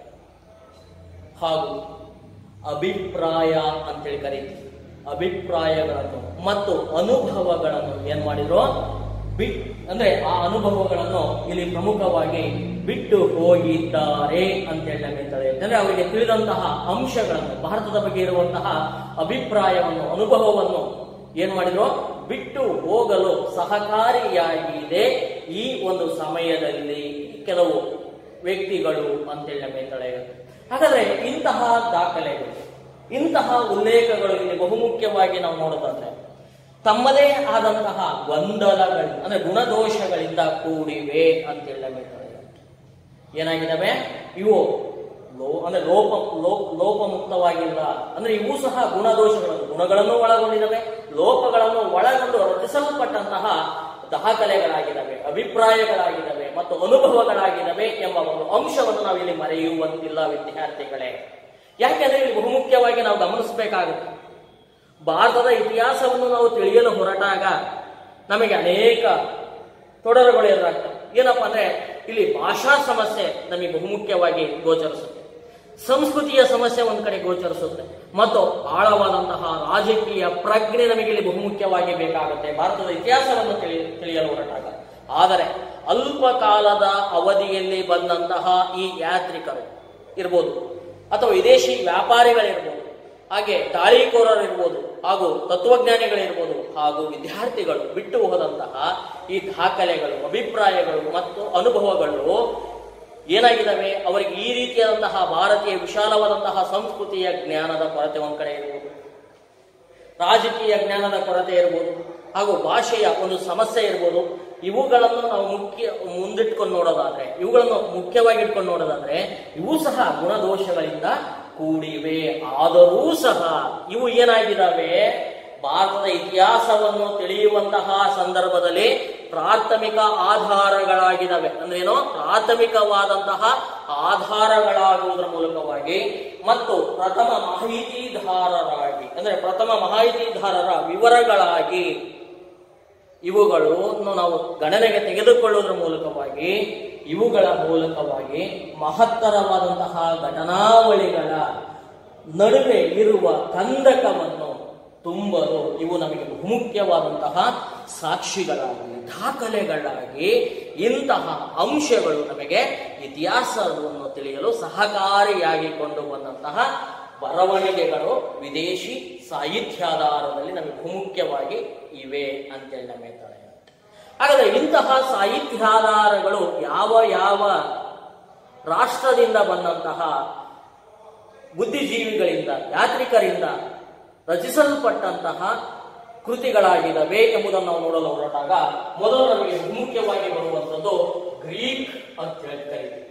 ಹಾಗೂ ಅಭಿಪ್ರಾಯ ಅಂತೇಳಿ ಕರೀತೀವಿ ಅಭಿಪ್ರಾಯಗಳನ್ನು ಮತ್ತು ಅನುಭವಗಳನ್ನು ಏನ್ ಮಾಡಿದ್ರು ಬಿಟ್ ಅಂದ್ರೆ ಆ ಅನುಭವಗಳನ್ನು ಇಲ್ಲಿ ಪ್ರಮುಖವಾಗಿ ಬಿಟ್ಟು ಹೋಗಿದ್ದಾರೆ ಅಂತೇಳಿ ನಮಗೆ ತಿಳಿಯುತ್ತೆ ಅಂದ್ರೆ ಅವರಿಗೆ ತಿಳಿದಂತಹ ಅಂಶಗಳನ್ನು ಭಾರತದ ಬಗ್ಗೆ ಇರುವಂತಹ ಅಭಿಪ್ರಾಯವನ್ನು ಅನುಭವವನ್ನು ಏನ್ ಮಾಡಿದ್ರು ಬಿಟ್ಟು ಹೋಗಲು ಸಹಕಾರಿಯಾಗಿದೆ ಈ ಒಂದು ಸಮಯದಲ್ಲಿ ಕೆಲವು ವ್ಯಕ್ತಿಗಳು ಅಂತೇಳಿ ನಮಗೆ ತಿಳಿಯುತ್ತೆ ಹಾಗಾದ್ರೆ ಇಂತಹ ದಾಖಲೆಗಳು ಇಂತಹ ಉಲ್ಲೇಖಗಳು ಇಲ್ಲಿ ಬಹುಮುಖ್ಯವಾಗಿ ನಾವು ನೋಡೋದಾದ್ರೆ ತಮ್ಮದೇ ಆದಂತಹ ಗೊಂದಲಗಳು ಅಂದ್ರೆ ಗುಣದೋಷಗಳಿಂದ ಕೂಡಿವೆ ಅಂತೇಳಿ ನಮಗೆ ತಿಳಿಯುತ್ತೆ ಏನಾಗಿದ್ದಾವೆ ಇವು ಲೋ ಅಂದ್ರೆ ಲೋಪ ಲೋ- ಲೋಪಮುಕ್ತವಾಗಿಲ್ಲ ಅಂದ್ರೆ ಇವು ಸಹ ಗುಣದೋಷಗಳನ್ನು ಗುಣಗಳನ್ನು ಒಳಗೊಂಡಿದ್ದಾವೆ ಲೋಪಗಳನ್ನು ಒಳಗೊಂಡು ರಚಿಸಲ್ಪಟ್ಟಂತಹ ದಾಖಲೆಗಳಾಗಿದ್ದಾವೆ ಅಭಿಪ್ರಾಯಗಳಾಗಿದ್ದಾವೆ ಮತ್ತು ಅನುಭವಗಳಾಗಿದ್ದಾವೆ ಎಂಬ ಒಂದು ಅಂಶವನ್ನು ನಾವು ಇಲ್ಲಿ ಮರೆಯುವಂತಿಲ್ಲ ವಿದ್ಯಾರ್ಥಿಗಳೇ ಯಾಕೆಂದ್ರೆ ಇಲ್ಲಿ ಬಹುಮುಖ್ಯವಾಗಿ ನಾವು ಗಮನಿಸಬೇಕಾಗುತ್ತೆ ಭಾರತದ ಇತಿಹಾಸವನ್ನು ನಾವು ತಿಳಿಯಲು ಹೊರಟಾಗ ನಮಗೆ ಅನೇಕ ತೊಡರುಗಳು ಎದುರಾಗ್ತವೆ ಏನಪ್ಪಾ ಅಂದ್ರೆ ಇಲ್ಲಿ ಭಾಷಾ ಸಮಸ್ಯೆ ನಮಗೆ ಬಹುಮುಖ್ಯವಾಗಿ ಗೋಚರಿಸುತ್ತೆ ಸಂಸ್ಕೃತಿಯ ಸಮಸ್ಯೆ ಒಂದ್ ಕಡೆ ಗೋಚರಿಸುತ್ತೆ ಮತ್ತು ಆಳವಾದಂತಹ ರಾಜಕೀಯ ಪ್ರಜ್ಞೆ ನಮಗೆ ಇಲ್ಲಿ ಬಹುಮುಖ್ಯವಾಗಿ ಬೇಕಾಗುತ್ತೆ ಭಾರತದ ಇತಿಹಾಸವನ್ನು ತಿಳಿ ತಿಳಿಯಲು ಹೊರಟಾಗ ಆದರೆ ಅಲ್ಪ ಕಾಲದ ಅವಧಿಯಲ್ಲಿ ಬಂದಂತಹ ಈ ಯಾತ್ರಿಕರು ಇರ್ಬೋದು ಅಥವಾ ವಿದೇಶಿ ವ್ಯಾಪಾರಿಗಳಿರ್ಬೋದು ಹಾಗೆ ದಾಳಿಕೋರರಿರ್ಬೋದು ಹಾಗೂ ತತ್ವಜ್ಞಾನಿಗಳಿರ್ಬೋದು ಹಾಗೂ ವಿದ್ಯಾರ್ಥಿಗಳು ಬಿಟ್ಟು ಹೋದಂತಹ ಈ ದಾಖಲೆಗಳು ಅಭಿಪ್ರಾಯಗಳು ಮತ್ತು ಅನುಭವಗಳು ಏನಾಗಿದ್ದಾವೆ ಅವರಿಗೆ ಈ ರೀತಿಯಾದಂತಹ ಭಾರತೀಯ ವಿಶಾಲವಾದಂತಹ ಸಂಸ್ಕೃತಿಯ ಜ್ಞಾನದ ಕೊರತೆ ಒಂದ್ ಕಡೆ ಇರ್ಬೋದು ರಾಜಕೀಯ ಜ್ಞಾನದ ಕೊರತೆ ಇರ್ಬೋದು ಹಾಗೂ ಭಾಷೆಯ ಒಂದು ಸಮಸ್ಯೆ ಇರ್ಬೋದು ಇವುಗಳನ್ನು ನಾವು ಮುಖ್ಯ ಮುಂದಿಟ್ಕೊಂಡು ನೋಡೋದಾದ್ರೆ ಇವುಗಳನ್ನು ಮುಖ್ಯವಾಗಿ ಇಟ್ಕೊಂಡು ನೋಡೋದಾದ್ರೆ ಇವು ಸಹ ಗುಣದೋಷಗಳಿಂದ ಕೂಡಿವೆ ಆದರೂ ಸಹ ಇವು ಏನಾಗಿದ್ದಾವೆ ಭಾರತದ ಇತಿಹಾಸವನ್ನು ತಿಳಿಯುವಂತಹ ಸಂದರ್ಭದಲ್ಲಿ ಪ್ರಾಥಮಿಕ ಆಧಾರಗಳಾಗಿದ್ದಾವೆ ಅಂದ್ರೇನು ಪ್ರಾಥಮಿಕವಾದಂತಹ ಆಧಾರಗಳಾಗುವುದರ ಮೂಲಕವಾಗಿ ಮತ್ತು ಪ್ರಥಮ ಮಾಹಿತಿದಾರರಾಗಿ ಅಂದ್ರೆ ಪ್ರಥಮ ಮಾಹಿತಿದಾರರ ವಿವರಗಳಾಗಿ ಇವುಗಳನ್ನು ನಾವು ಗಣನೆಗೆ ತೆಗೆದುಕೊಳ್ಳುವುದರ ಮೂಲಕವಾಗಿ ಇವುಗಳ ಮೂಲಕವಾಗಿ ಮಹತ್ತರವಾದಂತಹ ಘಟನಾವಳಿಗಳ ನಡುವೆ ಇರುವ ಕಂದಕವನ್ನು ತುಂಬಲು ಇವು ನಮಗೆ ಬಹುಮುಖ್ಯವಾದಂತಹ ಸಾಕ್ಷಿಗಳಾಗಿ ದಾಖಲೆಗಳಾಗಿ ಇಂತಹ ಅಂಶಗಳು ನಮಗೆ ಇತಿಹಾಸವನ್ನು ತಿಳಿಯಲು ಸಹಕಾರಿಯಾಗಿ ಕೊಂಡು ಬಂದಂತಹ ಬರವಣಿಗೆಗಳು ವಿದೇಶಿ ಸಾಹಿತ್ಯಾಧಾರದಲ್ಲಿ ನಮಗೆ ಬಹುಮುಖ್ಯವಾಗಿ ಇವೆ ಅಂತೇಳಿ ನಮಗೆ ತಿಳಿಯುತ್ತೆ ಹಾಗಾದ್ರೆ ಇಂತಹ ಸಾಹಿತ್ಯಾಧಾರಗಳು ಯಾವ ಯಾವ ರಾಷ್ಟ್ರದಿಂದ ಬಂದಂತಹ ಬುದ್ಧಿಜೀವಿಗಳಿಂದ ಯಾತ್ರಿಕರಿಂದ ರಚಿಸಲ್ಪಟ್ಟಂತಹ ಕೃತಿಗಳಾಗಿದ್ದಾವೆ ಎಂಬುದನ್ನು ನಾವು ನೋಡಲು ಹೊರಟಾಗ ಮೊದಲು ನಮಗೆ ಮುಖ್ಯವಾಗಿ ಬರುವಂಥದ್ದು ಗ್ರೀಕ್ ಅಂತ ಹೇಳಿ ಕರೀತೀವಿ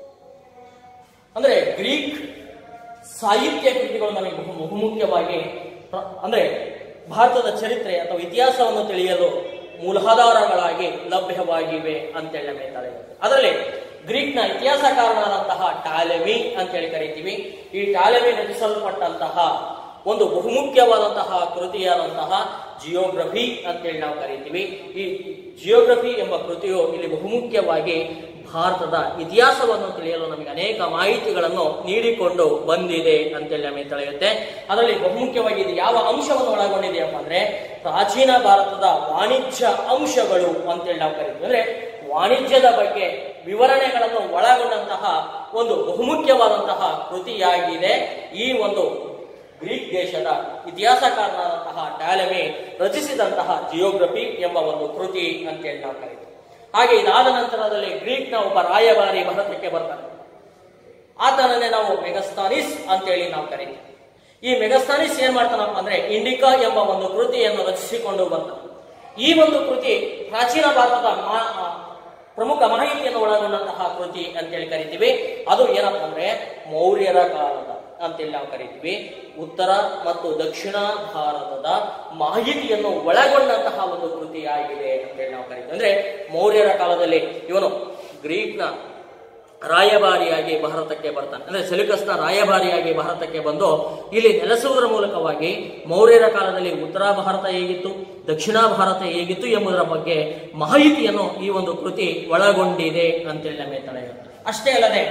ಅಂದ್ರೆ ಗ್ರೀಕ್ ಸಾಹಿತ್ಯ ಕೃತಿಗಳು ನಮಗೆ ಬಹು ಬಹುಮುಖ್ಯವಾಗಿ ಪ್ರ- ಅಂದ್ರೆ ಭಾರತದ ಚರಿತ್ರೆ ಅಥವಾ ಇತಿಹಾಸವನ್ನು ತಿಳಿಯಲು ಮೂಲಾಧಾರಗಳಾಗಿ ಲಭ್ಯವಾಗಿವೆ ಅಂತೇಳಿ ನಮಗೆ ತಿಳಿಯುತ್ತೆ ಅದರಲ್ಲಿ ಗ್ರೀಕ್ನ ಇತಿಹಾಸಕಾರನಾದಂತಹ ಟಾಲೆಮಿ ಅಂತೇಳಿ ಕರಿತೀವಿ ಈ ಟಾಲೆಮಿ ರಚಿಸಲ್ಪಟ್ಟಂತಹ ಒಂದು ಬಹುಮುಖ್ಯವಾದಂತಹ ಕೃತಿಯಾದಂತಹ ಜಿಯೋಗ್ರಫಿ ಅಂತೇಳಿ ನಾವು ಕರಿತೀವಿ ಈ ಜಿಯೋಗ್ರಫಿ ಎಂಬ ಕೃತಿಯು ಇಲ್ಲಿ ಬಹುಮುಖ್ಯವಾಗಿ ಭಾರತದ ಇತಿಹಾಸವನ್ನು ತಿಳಿಯಲು ನಮಗೆ ಅನೇಕ ಮಾಹಿತಿಗಳನ್ನು ನೀಡಿಕೊಂಡು ಬಂದಿದೆ ಅಂತೇಳಿ ನಮಗೆ ತಿಳಿಯುತ್ತೆ ಅದರಲ್ಲಿ ಬಹುಮುಖ್ಯವಾಗಿ ಇದು ಯಾವ ಅಂಶವನ್ನು ಒಳಗೊಂಡಿದೆಯಪ್ಪ ಅಂದ್ರೆ ಪ್ರಾಚೀನ ಭಾರತದ ವಾಣಿಜ್ಯ ಅಂಶಗಳು ಅಂತೇಳಿ ನಾವು ಕರಿತೀವಿ ಅಂದ್ರೆ ವಾಣಿಜ್ಯದ ಬಗ್ಗೆ ವಿವರಣೆಗಳನ್ನು ಒಳಗೊಂಡಂತಹ ಒಂದು ಬಹುಮುಖ್ಯವಾದಂತಹ ಕೃತಿಯಾಗಿದೆ ಈ ಒಂದು ಗ್ರೀಕ್ ದೇಶದ ಇತಿಹಾಸಕಾರನಾದಂತಹ ಟ್ಯಾಲಮಿ ರಚಿಸಿದಂತಹ ಜಿಯೋಗ್ರಫಿ ಎಂಬ ಒಂದು ಕೃತಿ ಅಂತೇಳಿ ನಾವು ಕರಿತೀವಿ ಹಾಗೆ ಇದಾದ ನಂತರದಲ್ಲಿ ಗ್ರೀಕ್ನ ಒಬ್ಬ ರಾಯಭಾರಿ ಭಾರತಕ್ಕೆ ಬರ್ತಾನೆ ಆತನನ್ನೇ ನಾವು ಮೆಗಸ್ತಾನಿಸ್ ಅಂತೇಳಿ ನಾವು ಕರಿತೀವಿ ಈ ಮೆಗಸ್ತಾನಿಸ್ ಏನ್ ಮಾಡ್ತಾನಪ್ಪ ಅಂದ್ರೆ ಇಂಡಿಕಾ ಎಂಬ ಒಂದು ಕೃತಿಯನ್ನು ರಚಿಸಿಕೊಂಡು ಬರ್ತಾನೆ ಈ ಒಂದು ಕೃತಿ ಪ್ರಾಚೀನ ಭಾರತದ ಮಾ- ಆ, ಪ್ರಮುಖ ಮಾಹಿತಿಯನ್ನು ಒಳಗೊಂಡಂತಹ ಕೃತಿ ಅಂತೇಳಿ ಕರಿತೀವಿ ಅದು ಏನಪ್ಪ ಅಂದ್ರೆ ಮೌರ್ಯರ ಕಾಲದ ಅಂತೇಳಿ ನಾವು ಕರಿತೀವಿ ಉತ್ತರ ಮತ್ತು ದಕ್ಷಿಣ ಭಾರತದ ಮಾಹಿತಿಯನ್ನು ಒಳಗೊಂಡಂತಹ ಒಂದು ಕೃತಿಯಾಗಿದೆ ಅಂತೇಳಿ ನಾವು ಕರಿತೀವಿ ಅಂದ್ರೆ ಮೌರ್ಯರ ಕಾಲದಲ್ಲಿ ಇವನು ಗ್ರೀಕ್ನ ರಾಯಭಾರಿಯಾಗಿ ಭಾರತಕ್ಕೆ ಬರ್ತಾನೆ ಅಂದ್ರೆ ಸೆಲ್ಯೂಕಸ್ನ ರಾಯಭಾರಿಯಾಗಿ ಭಾರತಕ್ಕೆ ಬಂದು ಇಲ್ಲಿ ನೆಲೆಸುವುದರ ಮೂಲಕವಾಗಿ ಮೌರ್ಯರ ಕಾಲದಲ್ಲಿ ಉತ್ತರ ಭಾರತ ಹೇಗಿತ್ತು ದಕ್ಷಿಣ ಭಾರತ ಹೇಗಿತ್ತು ಎಂಬುದರ ಬಗ್ಗೆ ಮಾಹಿತಿಯನ್ನು ಈ ಒಂದು ಕೃತಿ ಒಳಗೊಂಡಿದೆ ಅಂತೇಳಿ ನಮಗೆ ತಿಳಿಯುತ್ತೆ ಅಷ್ಟೇ ಅಲ್ಲದೆ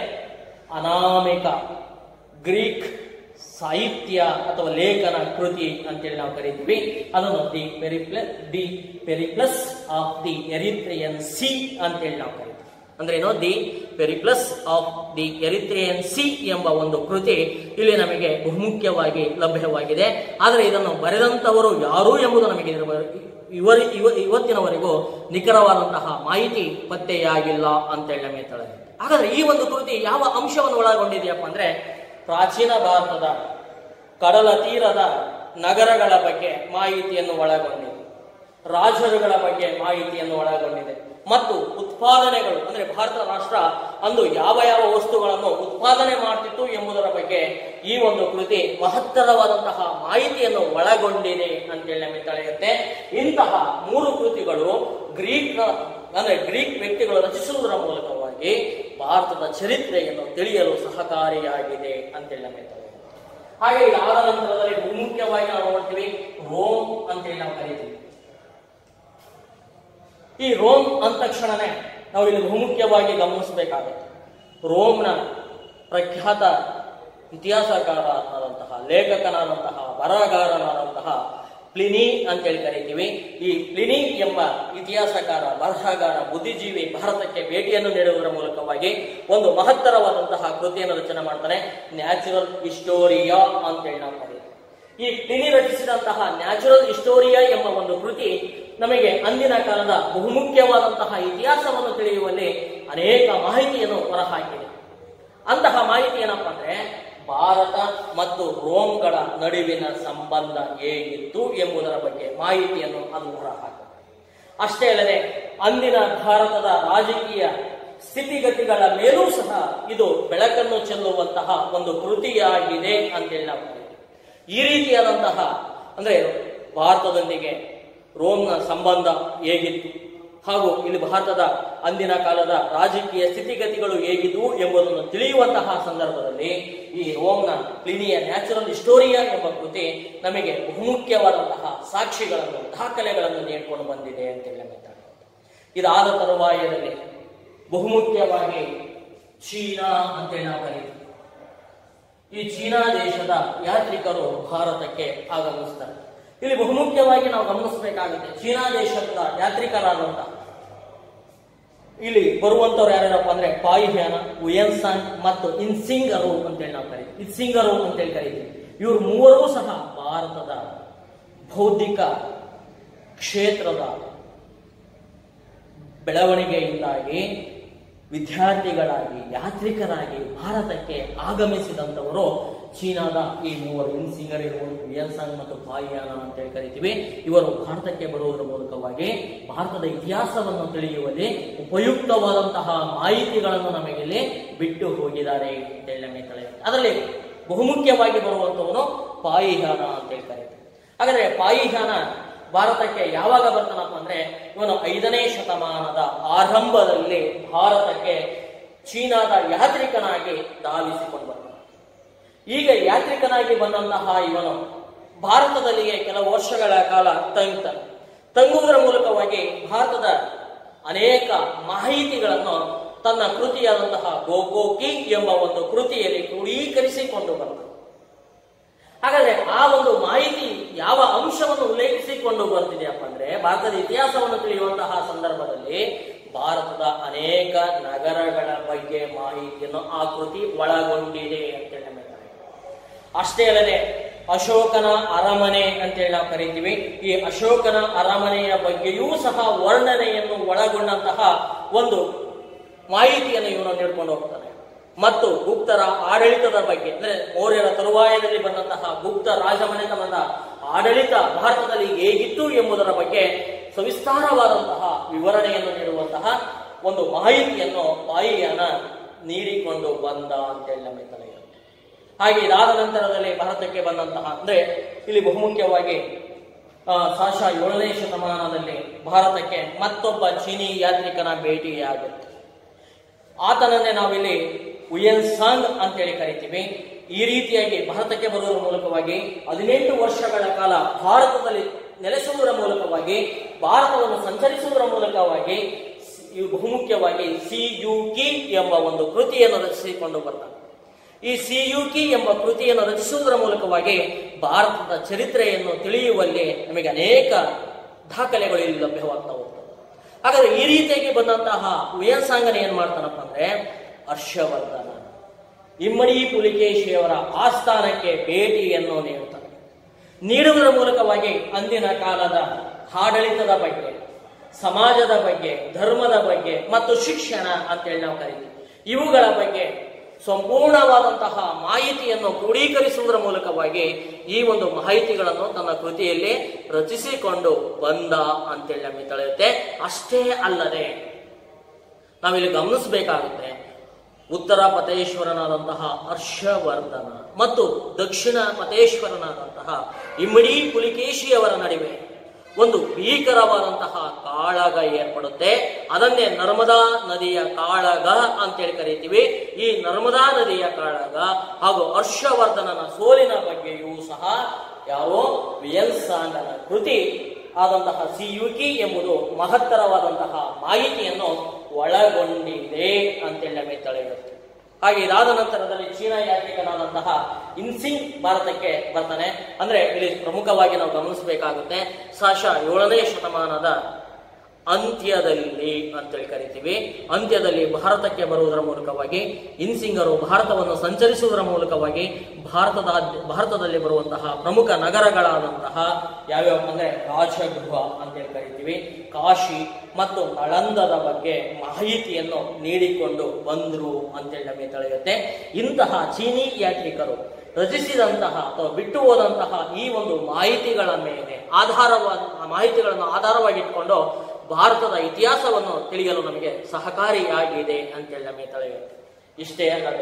ಅನಾಮಿಕ ಗ್ರೀಕ್ ಸಾಹಿತ್ಯ ಅಥವಾ ಲೇಖನ ಕೃತಿ ಅಂತೇಳಿ ನಾವು ಕರಿತೀವಿ ಅದನ್ನು the Periplus the Periplus of the Erythraean Sea ಅಂತೇಳಿ ನಾವು ಕರಿತೀವಿ ಅಂದ್ರೆ ಏನು the Periplus of the Erythraean Sea ಎಂಬ ಒಂದು ಕೃತಿ ಇಲ್ಲಿ ನಮಗೆ ಬಹುಮುಖ್ಯವಾಗಿ ಲಭ್ಯವಾಗಿದೆ ಆದರೆ ಇದನ್ನು ಬರೆದಂತವರು ಯಾರು ಎಂಬುದು ನಮಗೆ ಇದರ ಬಗ್ಗೆ ಇವರಿ ಇವ ಇವತ್ತಿನವರೆಗೂ ನಿಖರವಾದಂತಹ ಮಾಹಿತಿ ಪತ್ತೆಯಾಗಿಲ್ಲ ಅಂತೇಳಿ ನಮಗೆ ತಿಳಿದಿದೆ ಹಾಗಾದ್ರೆ ಈ ಒಂದು ಕೃತಿ ಯಾವ ಅಂಶವನ್ನು ಒಳಗೊಂಡಿದೆಯಪ್ಪ ಅಂದ್ರೆ ಪ್ರಾಚೀನ ಭಾರತದ ಕಡಲ ತೀರದ ನಗರಗಳ ಬಗ್ಗೆ ಮಾಹಿತಿಯನ್ನು ಒಳಗೊಂಡಿದೆ ರಾಜರುಗಳ ಬಗ್ಗೆ ಮಾಹಿತಿಯನ್ನು ಒಳಗೊಂಡಿದೆ ಮತ್ತು ಉತ್ಪಾದನೆಗಳು ಅಂದ್ರೆ ಭಾರತ ರಾಷ್ಟ್ರ ಅಂದು ಯಾವ ಯಾವ ವಸ್ತುಗಳನ್ನು ಉತ್ಪಾದನೆ ಮಾಡ್ತಿತ್ತು ಎಂಬುದರ ಬಗ್ಗೆ ಈ ಒಂದು ಕೃತಿ ಮಹತ್ತರವಾದಂತಹ ಮಾಹಿತಿಯನ್ನು ಒಳಗೊಂಡಿದೆ ಅಂತೇಳಿ ನಮಗೆ ತಿಳಿಯುತ್ತೆ ಇಂತಹ ಮೂರು ಕೃತಿಗಳು ಗ್ರೀಕ್ ಅಂದ್ರೆ ಗ್ರೀಕ್ ವ್ಯಕ್ತಿಗಳು ರಚಿಸುವುದರ ಮೂಲಕವಾಗಿ ಭಾರತದ ಚರಿತ್ರೆಯನ್ನು ತಿಳಿಯಲು ಸಹಕಾರಿಯಾಗಿದೆ ಅಂತೇಳಿ ನಮಗೆ ತಿಳಿಯುತ್ತೆ ಹಾಗೆ ಇದಾದ ನಂತರದಲ್ಲಿ ಬಹುಮುಖ್ಯವಾಗಿ ನಾವು ನೋಡ್ತೀವಿ ರೋಮ್ ಅಂತೇಳಿ ನಾವು ಕರಿತೀವಿ ಈ ರೋಮ್ ಅಂದ ತಕ್ಷಣನೇ ನಾವು ಇಲ್ಲಿ ಬಹುಮುಖ್ಯವಾಗಿ ಗಮನಿಸಬೇಕಾಗುತ್ತೆ ರೋಮ್ನ ಪ್ರಖ್ಯಾತ ಇತಿಹಾಸಕಾರನಾದಂತಹ ಲೇಖಕನಾದಂತಹ ಬರಹಗಾರನಾದಂತಹ ಪ್ಲಿನಿ ಅಂತೇಳಿ ಕರಿತೀವಿ ಈ ಪ್ಲಿನಿ ಎಂಬ ಇತಿಹಾಸಕಾರ ಬರಹಗಾರ ಬುದ್ಧಿಜೀವಿ ಭಾರತಕ್ಕೆ ಭೇಟಿಯನ್ನು ನೀಡುವುದರ ಮೂಲಕವಾಗಿ ಒಂದು ಮಹತ್ತರವಾದಂತಹ ಕೃತಿಯನ್ನು ರಚನೆ ಮಾಡ್ತಾನೆ ನ್ಯಾಚುರಲ್ ಹಿಸ್ಟೋರಿಯಾ ಅಂತೇಳಿ ನಾವು ಕರೀತೀವಿ ಈ ಪ್ಲಿನಿ ರಚಿಸಿದಂತಹ ನ್ಯಾಚುರಲ್ ಹಿಸ್ಟೋರಿಯಾ ಎಂಬ ಒಂದು ಕೃತಿ ನಮಗೆ ಅಂದಿನ ಕಾಲದ ಬಹುಮುಖ್ಯವಾದಂತಹ ಇತಿಹಾಸವನ್ನು ತಿಳಿಯುವಲ್ಲಿ ಅನೇಕ ಮಾಹಿತಿಯನ್ನು ಹೊರಹಾಕಿದೆ ಅಂತಹ ಮಾಹಿತಿ ಏನಪ್ಪಾ ಅಂದ್ರೆ ಭಾರತ ಮತ್ತು ರೋಮ್ಗಳ ನಡುವಿನ ಸಂಬಂಧ ಹೇಗಿತ್ತು ಎಂಬುದರ ಬಗ್ಗೆ ಮಾಹಿತಿಯನ್ನು ಅದು ಹೊರಹಾಕಿದೆ ಅಷ್ಟೇ ಅಲ್ಲದೆ ಅಂದಿನ ಭಾರತದ ರಾಜಕೀಯ ಸ್ಥಿತಿಗತಿಗಳ ಮೇಲೂ ಸಹ ಇದು ಬೆಳಕನ್ನು ಚೆಲ್ಲುವಂತಹ ಒಂದು ಕೃತಿಯಾಗಿದೆ ಅಂತೇಳಿ ನಾವು ಕರೀತೀವಿ. ಈ ರೀತಿಯಾದಂತಹ ಅಂದ್ರೆ ಭಾರತದೊಂದಿಗೆ ರೋಮ್ನ ಸಂಬಂಧ ಹೇಗಿತ್ತು ಹಾಗೂ ಇಲ್ಲಿ ಭಾರತದ ಅಂದಿನ ಕಾಲದ ರಾಜಕೀಯ ಸ್ಥಿತಿಗತಿಗಳು ಹೇಗಿದ್ವು ಎಂಬುದನ್ನು ತಿಳಿಯುವಂತಹ ಸಂದರ್ಭದಲ್ಲಿ ಈ ರೋಮ್ನ ಪ್ಲಿನಿಯ ನ್ಯಾಚುರಲ್ ಹಿಸ್ಟೋರಿಯಾ ಎಂಬ ಕೃತಿ ನಮಗೆ ಬಹುಮುಖ್ಯವಾದಂತಹ ಸಾಕ್ಷಿಗಳನ್ನು ದಾಖಲೆಗಳನ್ನು ನೀಡಿಕೊಂಡು ಬಂದಿದೆ ಅಂತೇಳಿ ನಮಗೆ ತಿಳಿಯುತ್ತೆ. ಇದಾದ ತರುವಾಯದಲ್ಲಿ ಬಹುಮುಖ್ಯವಾಗಿ ಚೀನಾ ಅಂತೇಳಿ ನಾವು ಕರೀತೀವಿ ಈ ಚೀನಾ ದೇಶದ ಯಾತ್ರಿಕರು ಭಾರತಕ್ಕೆ ಆಗಮಿಸ್ತಾರೆ ಇಲ್ಲಿ ಬಹುಮುಖ್ಯವಾಗಿ ನಾವು ಗಮನಿಸಬೇಕಾಗುತ್ತೆ ಚೀನಾ ದೇಶದ ಯಾತ್ರಿಕರಾದಂತಹ ಇಲ್ಲಿ ಬರುವಂತವ್ರು ಯಾರ್ಯಾರಪ್ಪ ಅಂದ್ರೆ ಪಾಯಿಹ್ಯಾನ ಉಯನ್ಸಾಂಗ್ ಮತ್ತು ಇನ್ಸಿಂಗರು ಅಂತೇಳಿ ನಾವು ಕರೀತೀವಿ ಇನ್ಸಿಂಗರು ಅಂತೇಳಿ ಕರೀತೀವಿ ಇವರು ಮೂವರೂ ಸಹ ಭಾರತದ ಬೌದ್ಧಿಕ ಕ್ಷೇತ್ರದ ಬೆಳವಣಿಗೆಯಿಂದಾಗಿ ವಿದ್ಯಾರ್ಥಿಗಳಾಗಿ ಯಾತ್ರಿಕರಾಗಿ ಭಾರತಕ್ಕೆ ಆಗಮಿಸಿದಂತವರು ಚೀನಾದ ಈ ಮೂವರು ಇನ್ಸಿಂಗರ್ ಇರುವುದು ವಿಯನ್ಸಾಂಗ್ ಮತ್ತು ಪಾಯಿಯಾನ ಅಂತೇಳಿ ಕರಿತೀವಿ ಇವರು ಭಾರತಕ್ಕೆ ಬರುವುದರ ಮೂಲಕವಾಗಿ ಭಾರತದ ಇತಿಹಾಸವನ್ನು ತಿಳಿಯುವಲ್ಲಿ ಉಪಯುಕ್ತವಾದಂತಹ ಮಾಹಿತಿಗಳನ್ನು ನಮಗೆ ಇಲ್ಲಿ ಬಿಟ್ಟು ಹೋಗಿದ್ದಾರೆ ಅಂತೇಳಿ ನಮಗೆ ತಿಳಿಯುತ್ತೆ ಅದರಲ್ಲಿ ಬಹುಮುಖ್ಯವಾಗಿ ಬರುವಂತವನು ಪಾಯಿಹಾನ ಅಂತೇಳಿ ಕರೀತೀವಿ ಹಾಗಾದ್ರೆ ಪಾಯಿಹಾನ ಭಾರತಕ್ಕೆ ಯಾವಾಗ ಬರ್ತಾನಪ್ಪ ಅಂದ್ರೆ ಇವನು ಐದನೇ ಶತಮಾನದ ಆರಂಭದಲ್ಲಿ ಭಾರತಕ್ಕೆ ಚೀನಾದ ಯಾತ್ರಿಕನಾಗಿ ಧಾವಿಸಿಕೊಂಡು ಬರ್ತಾನೆ ಈಗ ಯಾತ್ರಿಕನಾಗಿ ಬಂದಂತಹ ಇವನು ಭಾರತದಲ್ಲಿಯೇ ಕೆಲವು ವರ್ಷಗಳ ಕಾಲ ತಂಗ್ತಾನೆ ತಂಗುವುದರ ಮೂಲಕವಾಗಿ ಭಾರತದ ಅನೇಕ ಮಾಹಿತಿಗಳನ್ನು ತನ್ನ ಕೃತಿಯಾದಂತಹ ಗೋಗೋಕಿ ಎಂಬ ಒಂದು ಕೃತಿಯಲ್ಲಿ ಕ್ರೋಢೀಕರಿಸಿಕೊಂಡು ಬರ್ತಾನೆ ಹಾಗಾದ್ರೆ ಆ ಒಂದು ಮಾಹಿತಿ ಯಾವ ಅಂಶವನ್ನು ಉಲ್ಲೇಖಿಸಿಕೊಂಡು ಬರ್ತಿದೆಯಪ್ಪ ಅಂದ್ರೆ ಭಾರತದ ಇತಿಹಾಸವನ್ನು ತಿಳಿಯುವಂತಹ ಸಂದರ್ಭದಲ್ಲಿ ಭಾರತದ ಅನೇಕ ನಗರಗಳ ಬಗ್ಗೆ ಮಾಹಿತಿಯನ್ನು ಆ ಕೃತಿ ಒಳಗೊಂಡಿದೆ ಅಂತೇಳಿ ನಮಗೆ ಅಷ್ಟೇ ಅಲ್ಲದೆ ಅಶೋಕನ ಅರಮನೆ ಅಂತೇಳಿ ನಾವು ಕರಿತೀವಿ ಈ ಅಶೋಕನ ಅರಮನೆಯ ಬಗ್ಗೆಯೂ ಸಹ ವರ್ಣನೆಯನ್ನು ಒಳಗೊಂಡಂತಹ ಒಂದು ಮಾಹಿತಿಯನ್ನು ಇವನು ನೀಡ್ಕೊಂಡು ಹೋಗ್ತಾನೆ ಮತ್ತು ಗುಪ್ತರ ಆಡಳಿತದ ಬಗ್ಗೆ ಅಂದ್ರೆ ಮೌರ್ಯರ ತರುವಾಯದಲ್ಲಿ ಬಂದಂತಹ ಗುಪ್ತ ರಾಜಮನೆತನದ ಆಡಳಿತ ಭಾರತದಲ್ಲಿ ಹೇಗಿತ್ತು ಎಂಬುದರ ಬಗ್ಗೆ ಸವಿಸ್ತಾರವಾದಂತಹ ವಿವರಣೆಯನ್ನು ನೀಡುವಂತಹ ಒಂದು ಮಾಹಿತಿಯನ್ನು ಪಾಯಿಯನ ನೀಡಿಕೊಂಡು ಬಂದ ಅಂತೇಳಿ ನಮಗೆ ತಿಳಿಯುತ್ತೆ ಹಾಗೆ ಇದಾದ ನಂತರದಲ್ಲಿ ಭಾರತಕ್ಕೆ ಬಂದಂತಹ ಅಂದ್ರೆ ಇಲ್ಲಿ ಬಹುಮುಖ್ಯವಾಗಿ ಆ, ಸಾಶ ಏಳನೇ ಶತಮಾನದಲ್ಲಿ ಭಾರತಕ್ಕೆ ಮತ್ತೊಬ್ಬ ಚೀನಿ ಯಾತ್ರಿಕನ ಭೇಟಿಯಾಗುತ್ತೆ ಆತನನ್ನೇ ನಾವಿಲ್ಲಿ ಉಯನ್ ಸಾಂಗ್ ಅಂತೇಳಿ ಕರಿತೀವಿ ಈ ರೀತಿಯಾಗಿ ಭಾರತಕ್ಕೆ ಬರುವುದರ ಮೂಲಕವಾಗಿ ಹದಿನೆಂಟು ವರ್ಷಗಳ ಕಾಲ ಭಾರತದಲ್ಲಿ ನೆಲೆಸುವುದರ ಮೂಲಕವಾಗಿ ಭಾರತವನ್ನು ಸಂಚರಿಸುವುದರ ಮೂಲಕವಾಗಿ ಸಿ- ಇವು ಬಹುಮುಖ್ಯವಾಗಿ ಸಿ ಯು ಕಿ ಎಂಬ ಒಂದು ಕೃತಿಯನ್ನು ರಚಿಸಿಕೊಂಡು ಬರ್ತಾನೆ ಈ ಸಿ ಯು ಕಿ ಎಂಬ ಕೃತಿಯನ್ನು ರಚಿಸುವುದರ ಮೂಲಕವಾಗಿ ಭಾರತದ ಚರಿತ್ರೆಯನ್ನು ತಿಳಿಯುವಲ್ಲಿ ನಮಗೆ ಅನೇಕ ದಾಖಲೆಗಳು ಇಲ್ಲಿ ಲಭ್ಯವಾಗ್ತಾ ಹೋಗ್ತವೆ ಹಾಗಾದ್ರೆ ಈ ರೀತಿಯಾಗಿ ಬಂದಂತಹ ಉಯನ್ಸಾಂಗನ ಏನ್ ಮಾಡ್ತಾನಪ್ಪ ಅಂದ್ರೆ ಹರ್ಷವರ್ಧನ ಇಮ್ಮಡಿ ಪುಲಿಕೇಶಿಯವರ ಆಸ್ಥಾನಕ್ಕೆ ಭೇಟಿಯನ್ನು ನೀಡುತ್ತಾನೆ ನೀಡುವುದರ ಮೂಲಕವಾಗಿ ಅಂದಿನ ಕಾಲದ ಆಡಳಿತದ ಬಗ್ಗೆ ಸಮಾಜದ ಬಗ್ಗೆ ಧರ್ಮದ ಬಗ್ಗೆ ಮತ್ತು ಶಿಕ್ಷಣ ಅಂತೇಳಿ ನಾವು ಕರಿತೀವಿ ಇವುಗಳ ಬಗ್ಗೆ ಸಂಪೂರ್ಣವಾದಂತಹ ಮಾಹಿತಿಯನ್ನು ಕ್ರೋಢೀಕರಿಸುವುದರ ಮೂಲಕವಾಗಿ ಈ ಒಂದು ಮಾಹಿತಿಗಳನ್ನು ತನ್ನ ಕೃತಿಯಲ್ಲಿ ರಚಿಸಿಕೊಂಡು ಬಂದ ಅಂತೇಳಿ ನಮಗೆ ತಿಳಿಯುತ್ತೆ ಅಷ್ಟೇ ಅಲ್ಲದೆ ನಾವಿಲ್ಲಿ ಗಮನಿಸಬೇಕಾಗುತ್ತೆ ಉತ್ತರ ಪತೇಶ್ವರನಾದಂತಹ ಹರ್ಷವರ್ಧನ ಮತ್ತು ದಕ್ಷಿಣ ಪತೇಶ್ವರನಾದಂತಹ ಇಮ್ಮಡಿ ಪುಲಿಕೇಶಿಯವರ ನಡುವೆ ಒಂದು ಭೀಕರವಾದಂತಹ ಕಾಳಗ ಏರ್ಪಡುತ್ತೆ ಅದನ್ನೇ ನರ್ಮದಾ ನದಿಯ ಕಾಳಗ ಅಂತೇಳಿ ಕರಿತೀವಿ ಈ ನರ್ಮದಾ ನದಿಯ ಕಾಳಗ ಹಾಗೂ ಹರ್ಷವರ್ಧನನ ಸೋಲಿನ ಬಗ್ಗೆಯೂ ಸಹ ಯಾರೋ ವಿಯಲ್ಸಾಂಗನ ಕೃತಿ ಆದಂತಹ ಸಿಯುಕಿ ಎಂಬುದು ಮಹತ್ತರವಾದಂತಹ ಮಾಹಿತಿಯನ್ನು ಒಳಗೊಂಡಿದೆ ಅಂತೇಳಿ ನಮಗೆ ತಿಳಿಯುತ್ತೆ ಹಾಗೆ ಇದಾದ ನಂತರದಲ್ಲಿ ಚೀನಾ ಯಾತ್ರಿಕನಾದಂತಹ ಇನ್ಸಿಂಗ್ ಭಾರತಕ್ಕೆ ಬರ್ತಾನೆ ಅಂದ್ರೆ ಇಲ್ಲಿ ಪ್ರಮುಖವಾಗಿ ನಾವು ಗಮನಿಸಬೇಕಾಗುತ್ತೆ ಸಾಶ ಏಳನೇ ಶತಮಾನದ ಅಂತ್ಯದಲ್ಲಿ ಅಂತೇಳಿ ಕರಿತೀವಿ ಅಂತ್ಯದಲ್ಲಿ ಭಾರತಕ್ಕೆ ಬರುವುದರ ಮೂಲಕವಾಗಿ ಇನ್ಸಿಂಗರು ಭಾರತವನ್ನು ಸಂಚರಿಸುವುದರ ಮೂಲಕವಾಗಿ ಭಾರತದ ಭಾರತದಲ್ಲಿ ಬರುವಂತಹ ಪ್ರಮುಖ ನಗರಗಳಾದಂತಹ ಯಾವ್ಯಾವ ಅಂದ್ರೆ ರಾಜಗೃಹ ಅಂತೇಳಿ ಕರಿತೀವಿ ಕಾಶಿ ಮತ್ತು ನಳಂದದ ಬಗ್ಗೆ ಮಾಹಿತಿಯನ್ನು ನೀಡಿಕೊಂಡು ಬಂದ್ರು ಅಂತೇಳಿ ನಮಗೆ ತಿಳಿಯುತ್ತೆ ಇಂತಹ ಚೀನಿ ಯಾತ್ರಿಕರು ರಚಿಸಿದಂತಹ ಅಥವಾ ಬಿಟ್ಟು ಹೋದಂತಹ ಈ ಒಂದು ಮಾಹಿತಿಗಳ ಮೇಲೆ ಆಧಾರವಾದ ಆ ಮಾಹಿತಿಗಳನ್ನು ಆಧಾರವಾಗಿಟ್ಕೊಂಡು ಭಾರತದ ಇತಿಹಾಸವನ್ನು ತಿಳಿಯಲು ನಮಗೆ ಸಹಕಾರಿಯಾಗಿದೆ ಅಂತೇಳಿ ನಮಗೆ ತಿಳಿಯುತ್ತೆ ಇಷ್ಟೇ ಅಲ್ಲದೆ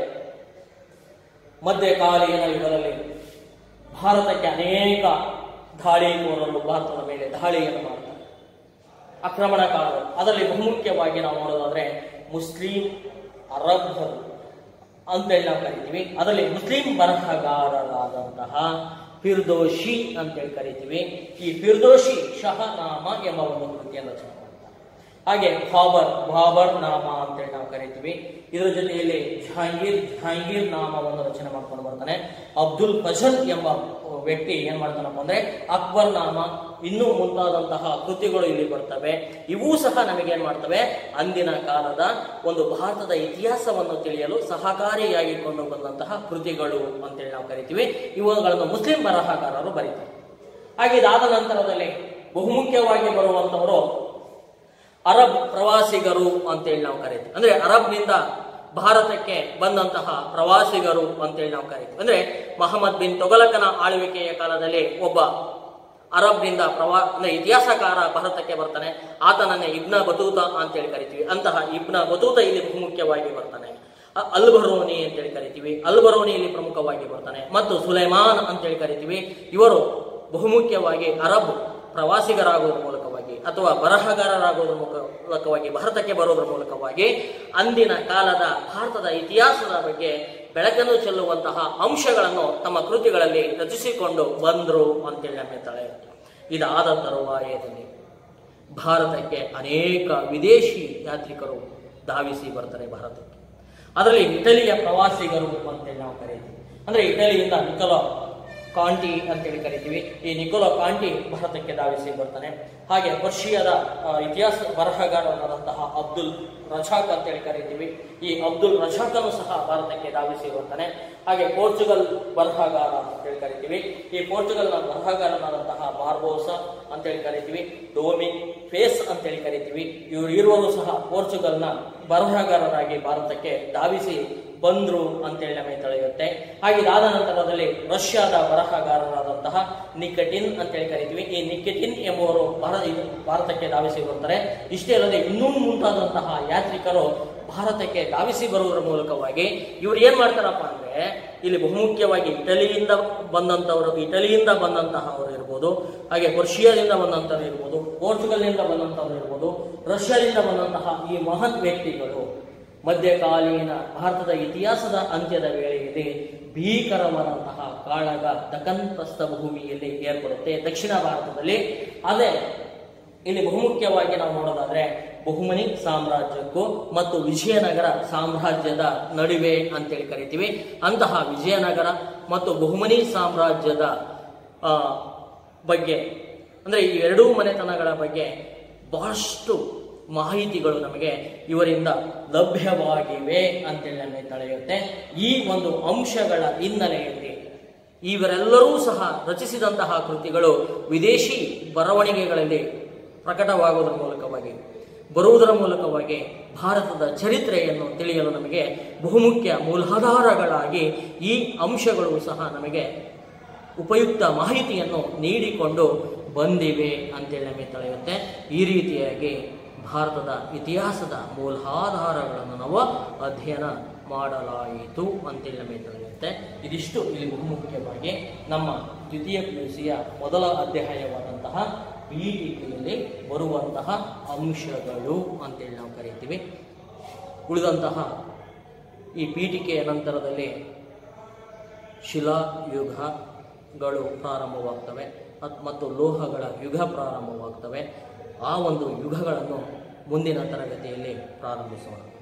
ಮಧ್ಯಕಾಲೀನ ಯುಗದಲ್ಲಿ ಭಾರತಕ್ಕೆ ಅನೇಕ ದಾಳಿಕೋರರು ಭಾರತದ ಮೇಲೆ ದಾಳಿಯನ್ನು ಮಾಡ್ತಾರೆ ಆಕ್ರಮಣಕಾರರು ಅದರಲ್ಲಿ ಬಹುಮುಖ್ಯವಾಗಿ ನಾವು ನೋಡೋದಾದ್ರೆ ಮುಸ್ಲಿಂ ಅರಬ್ಬರು ಅಂತೇಳಿ ನಾವು ಕರಿತೀವಿ ಅದರಲ್ಲಿ ಮುಸ್ಲಿಂ ಬರಹಗಾರರಾದಂತಹ ಫಿರ್ದೋಶಿ ಅಂತೇಳಿ ಕರಿತೀವಿ ಈ ಫಿರ್ದೋಶಿ ಶಹನಾಮ ಎಂಬ ಒಂದು ಕೃತಿಯನ್ನು ರಚನೆ ಮಾಡ್ತಾರೆ ಹಾಗೆ ಬಾಬರ್ ಬಾಬರ್ ನಾಮ ಅಂತೇಳಿ ನಾವು ಕರಿತೀವಿ ಇದರ ಜೊತೆಯಲ್ಲಿ ಜಹಾಂಗೀರ್ ಜಹಾಂಗೀರ್ ನಾಮವನ್ನು ರಚನೆ ಮಾಡ್ಕೊಂಡು ಬರ್ತಾನೆ ಅಬ್ದುಲ್ ಫಜಲ್ ಎಂಬ ವ್ಯಕ್ತಿ ಏನ್ ಮಾಡ್ತಾನಪ್ಪ ಅಂದ್ರೆ ಅಕ್ಬರ್ ನಾಮ ಇನ್ನೂ ಮುಂತಾದಂತಹ ಕೃತಿಗಳು ಇಲ್ಲಿ ಬರ್ತವೆ ಇವೂ ಸಹ ನಮಗೆ ಏನ್ ಮಾಡ್ತವೆ ಅಂದಿನ ಕಾಲದ ಒಂದು ಭಾರತದ ಇತಿಹಾಸವನ್ನು ತಿಳಿಯಲು ಸಹಕಾರಿಯಾಗಿಕೊಂಡು ಬಂದಂತಹ ಕೃತಿಗಳು ಅಂತೇಳಿ ನಾವು ಕರಿತೀವಿ ಇವುಗಳನ್ನು ಮುಸ್ಲಿಂ ಬರಹಗಾರರು ಬರೀತಾರೆ ಹಾಗೆ ಇದಾದ ನಂತರದಲ್ಲಿ ಬಹುಮುಖ್ಯವಾಗಿ ಬರುವಂತವರು ಅರಬ್ ಪ್ರವಾಸಿಗರು ಅಂತೇಳಿ ನಾವು ಕರಿತೀವಿ ಅಂದ್ರೆ ಅರಬ್ನಿಂದ ಭಾರತಕ್ಕೆ ಬಂದಂತಹ ಪ್ರವಾಸಿಗರು ಅಂತೇಳಿ ನಾವು ಕರಿತೀವಿ ಅಂದ್ರೆ ಮಹಮ್ಮದ್ ಬಿನ್ ತೊಗಲಕನ ಆಳ್ವಿಕೆಯ ಕಾಲದಲ್ಲಿ ಒಬ್ಬ ಅರಬ್ನಿಂದ ಪ್ರವಾ ಅಂದ್ರೆ ಇತಿಹಾಸಕಾರ ಭಾರತಕ್ಕೆ ಬರ್ತಾನೆ ಆತನನ್ನೇ ಇಬ್ನ ಬತೂತ ಅಂತೇಳಿ ಕರಿತೀವಿ ಅಂತಹ ಇಬ್ನ ಬತೂತ ಇಲ್ಲಿ ಬಹುಮುಖ್ಯವಾಗಿ ಬರ್ತಾನೆ ಅ- ಅಲ್ ಬರೋನಿ ಅಂತೇಳಿ ಕರಿತೀವಿ ಅಲ್ ಬರೋನಿ ಇಲ್ಲಿ ಪ್ರಮುಖವಾಗಿ ಬರ್ತಾನೆ ಮತ್ತು ಸುಲೈಮಾನ್ ಅಂತೇಳಿ ಕರಿತೀವಿ ಇವರು ಬಹುಮುಖ್ಯವಾಗಿ ಅರಬ್ ಪ್ರವಾಸಿಗರಾಗುವುದರ ಮೂಲಕವಾಗಿ ಅಥವಾ ಬರಹಗಾರರಾಗುವುದರ ಮುಖ- ಮೂಲಕವಾಗಿ ಭಾರತಕ್ಕೆ ಬರುವುದರ ಮೂಲಕವಾಗಿ ಅಂದಿನ ಕಾಲದ ಭಾರತದ ಇತಿಹಾಸದ ಬಗ್ಗೆ ಬೆಳಕನ್ನು ಚೆಲ್ಲುವಂತಹ ಅಂಶಗಳನ್ನು ತಮ್ಮ ಕೃತಿಗಳಲ್ಲಿ ರಚಿಸಿಕೊಂಡು ಬಂದರು ಅಂತೇಳಿ ನಮಗೆ ತಲೆ ಇದಾದ ತರುವಾಯದಲ್ಲಿ ಭಾರತಕ್ಕೆ ಅನೇಕ ವಿದೇಶಿ ಯಾತ್ರಿಕರು ಧಾವಿಸಿ ಬರ್ತಾರೆ ಭಾರತಕ್ಕೆ ಅದರಲ್ಲಿ ಇಟಲಿಯ ಪ್ರವಾಸಿಗರು ಅಂತೇಳಿ ನಾವು ಕರೀತೀವಿ ಅಂದ್ರೆ ಇಟಲಿಯಿಂದ ನಿಕೋಲೋ ಕಾಂಟಿ ಅಂತೇಳಿ ಕರಿತೀವಿ ಈ ನಿಕೋಲೋ ಕಾಂಟಿ ಭಾರತಕ್ಕೆ ಧಾವಿಸಿ ಬರ್ತಾನೆ ಹಾಗೆ ಪರ್ಷಿಯಾದ ಆ, ಇತಿಹಾಸ ಬರಹಗಾರರಾದಂತಹ ಅಬ್ದುಲ್ ರಜಾಕ್ ಅಂತೇಳಿ ಕರಿತೀವಿ ಈ ಅಬ್ದುಲ್ ರಜಾಕನು ಸಹ ಭಾರತಕ್ಕೆ ಧಾವಿಸಿ ಬರ್ತಾನೆ ಹಾಗೆ ಪೋರ್ಚುಗಲ್ ಬರಹಗಾರ ಅಂತೇಳಿ ಕರಿತೀವಿ ಈ ಪೋರ್ಚುಗಲ್ನ ಬರಹಗಾರನಾದಂತಹ ಬಾರ್ಬೋಸ ಅಂತೇಳಿ ಕರಿತೀವಿ ಡೋಮಿನ್ ಫೇಸ್ ಅಂತೇಳಿ ಕರಿತೀವಿ ಇವರು ಇರುವರು ಸಹ ಪೋರ್ಚುಗಲ್ನ ಬರಹಗಾರರಾಗಿ ಭಾರತಕ್ಕೆ ಧಾವಿಸಿ ಬಂದ್ರು ಅಂತೇಳಿ ನಮಗೆ ತಿಳಿಯುತ್ತೆ ಹಾಗೆ ಇದಾದ ನಂತರದಲ್ಲಿ ರಷ್ಯಾದ ಬರಹಗಾರರಾದಂತಹ ನಿಕಟಿನ್ ಅಂತೇಳಿ ಕರಿತೀವಿ ಈ ನಿಕಟಿನ್ ಎಂಬುವರು ಭಾರತ ಭಾರತಕ್ಕೆ ಧಾವಿಸಿ ಬರ್ತಾರೆ ಇಷ್ಟೇ ಅಲ್ಲದೆ ಇನ್ನೂ ಮುಂತಾದಂತಹ ಯಾತ್ರಿಕರು ಭಾರತಕ್ಕೆ ಧಾವಿಸಿ ಬರುವುದರ ಮೂಲಕವಾಗಿ ಇವ್ರು ಏನ್ ಮಾಡ್ತಾರಪ್ಪ ಅಂದ್ರೆ ಇಲ್ಲಿ ಬಹುಮುಖ್ಯವಾಗಿ ಇಟಲಿಯಿಂದ ಬಂದಂತವರು ಇಟಲಿಯಿಂದ ಬಂದಂತಹವರು ಇರ್ಬೋದು ಹಾಗೆ ಪರ್ಷಿಯಾದಿಂದ ಬಂದಂತವ್ರು ಇರ್ಬೋದು ಪೋರ್ಚುಗಲ್ನಿಂದ ಬಂದಂತವ್ರು ಇರ್ಬೋದು ರಷ್ಯಾದಿಂದ ಬಂದಂತಹ ಈ ಮಹತ್ ವ್ಯಕ್ತಿಗಳು ಮಧ್ಯಕಾಲೀನ ಭಾರತದ ಇತಿಹಾಸದ ಅಂತ್ಯದ ವೇಳೆಯಲ್ಲಿ ಭೀಕರವಾದಂತಹ ಕಾಳಗ ದಖನ್ ಪ್ರಸ್ಥಭೂಮಿಯಲ್ಲಿ ಏರ್ಪಡುತ್ತೆ ದಕ್ಷಿಣ ಭಾರತದಲ್ಲಿ ಅದೇ ಇಲ್ಲಿ ಬಹುಮುಖ್ಯವಾಗಿ ನಾವು ನೋಡೋದಾದ್ರೆ ಬಹುಮನಿ ಸಾಮ್ರಾಜ್ಯಕ್ಕೂ ಮತ್ತು ವಿಜಯನಗರ ಸಾಮ್ರಾಜ್ಯದ ನಡುವೆ ಅಂತೇಳಿ ಕರಿತೀವಿ ಅಂತಹ ವಿಜಯನಗರ ಮತ್ತು ಬಹುಮನಿ ಸಾಮ್ರಾಜ್ಯದ ಆ, ಬಗ್ಗೆ ಅಂದ್ರೆ ಈ ಎರಡೂ ಮನೆತನಗಳ ಬಗ್ಗೆ ಬಹಳಷ್ಟು ಮಾಹಿತಿಗಳು ನಮಗೆ ಇವರಿಂದ ಲಭ್ಯವಾಗಿವೆ ಅಂತೇಳಿ ನಮಗೆ ತಿಳಿಯುತ್ತೆ ಈ ಒಂದು ಅಂಶಗಳ ಹಿನ್ನೆಲೆಯಲ್ಲಿ ಇವರೆಲ್ಲರೂ ಸಹ ರಚಿಸಿದಂತಹ ಕೃತಿಗಳು ವಿದೇಶಿ ಬರವಣಿಗೆಗಳಲ್ಲಿ ಪ್ರಕಟವಾಗುವುದರ ಮೂಲಕವಾಗಿ ಬರುವುದರ ಮೂಲಕವಾಗಿ ಭಾರತದ ಚರಿತ್ರೆಯನ್ನು ತಿಳಿಯಲು ನಮಗೆ ಬಹುಮುಖ್ಯ ಮೂಲಾಧಾರಗಳಾಗಿ ಈ ಅಂಶಗಳು ಸಹ ನಮಗೆ ಉಪಯುಕ್ತ ಮಾಹಿತಿಯನ್ನು ನೀಡಿಕೊಂಡು ಬಂದಿವೆ ಅಂತೇಳಿ ನಮಗೆ ತಿಳಿಯುತ್ತೆ ಈ ರೀತಿಯಾಗಿ ಭಾರತದ ಇತಿಹಾಸದ ಮೂಲಾಧಾರಗಳನ್ನು ನಾವು ಅಧ್ಯಯನ ಮಾಡಲಾಯಿತು ಅಂತೇಳಿ ನಮಗೆ ತಿಳಿಯುತ್ತೆ ಇದಿಷ್ಟು ಇಲ್ಲಿ ಬಹುಮುಖ್ಯವಾಗಿ ನಮ್ಮ ದ್ವಿತೀಯ ಪಿ ಯು ಸಿಯ ಮೊದಲ ಅಧ್ಯಾಯವಾದಂತಹ ಪೀಠಿಕೆಯಲ್ಲಿ ಬರುವಂತಹ ಅಂಶಗಳು ಅಂತೇಳಿ ನಾವು ಕರಿತೀವಿ ಉಳಿದಂತಹ ಈ ಪೀಠಿಕೆಯ ನಂತರದಲ್ಲಿ ಶಿಲಾಯುಗಗಳು ಪ್ರಾರಂಭವಾಗ್ತವೆ ಅತ್- ಮತ್ತು ಲೋಹಗಳ ಯುಗ ಪ್ರಾರಂಭವಾಗ್ತವೆ ಆ ಒಂದು ಯುಗಗಳನ್ನು ಮುಂದಿನ ತರಗತಿಯಲ್ಲಿ ಪ್ರಾರಂಭಿಸೋಣ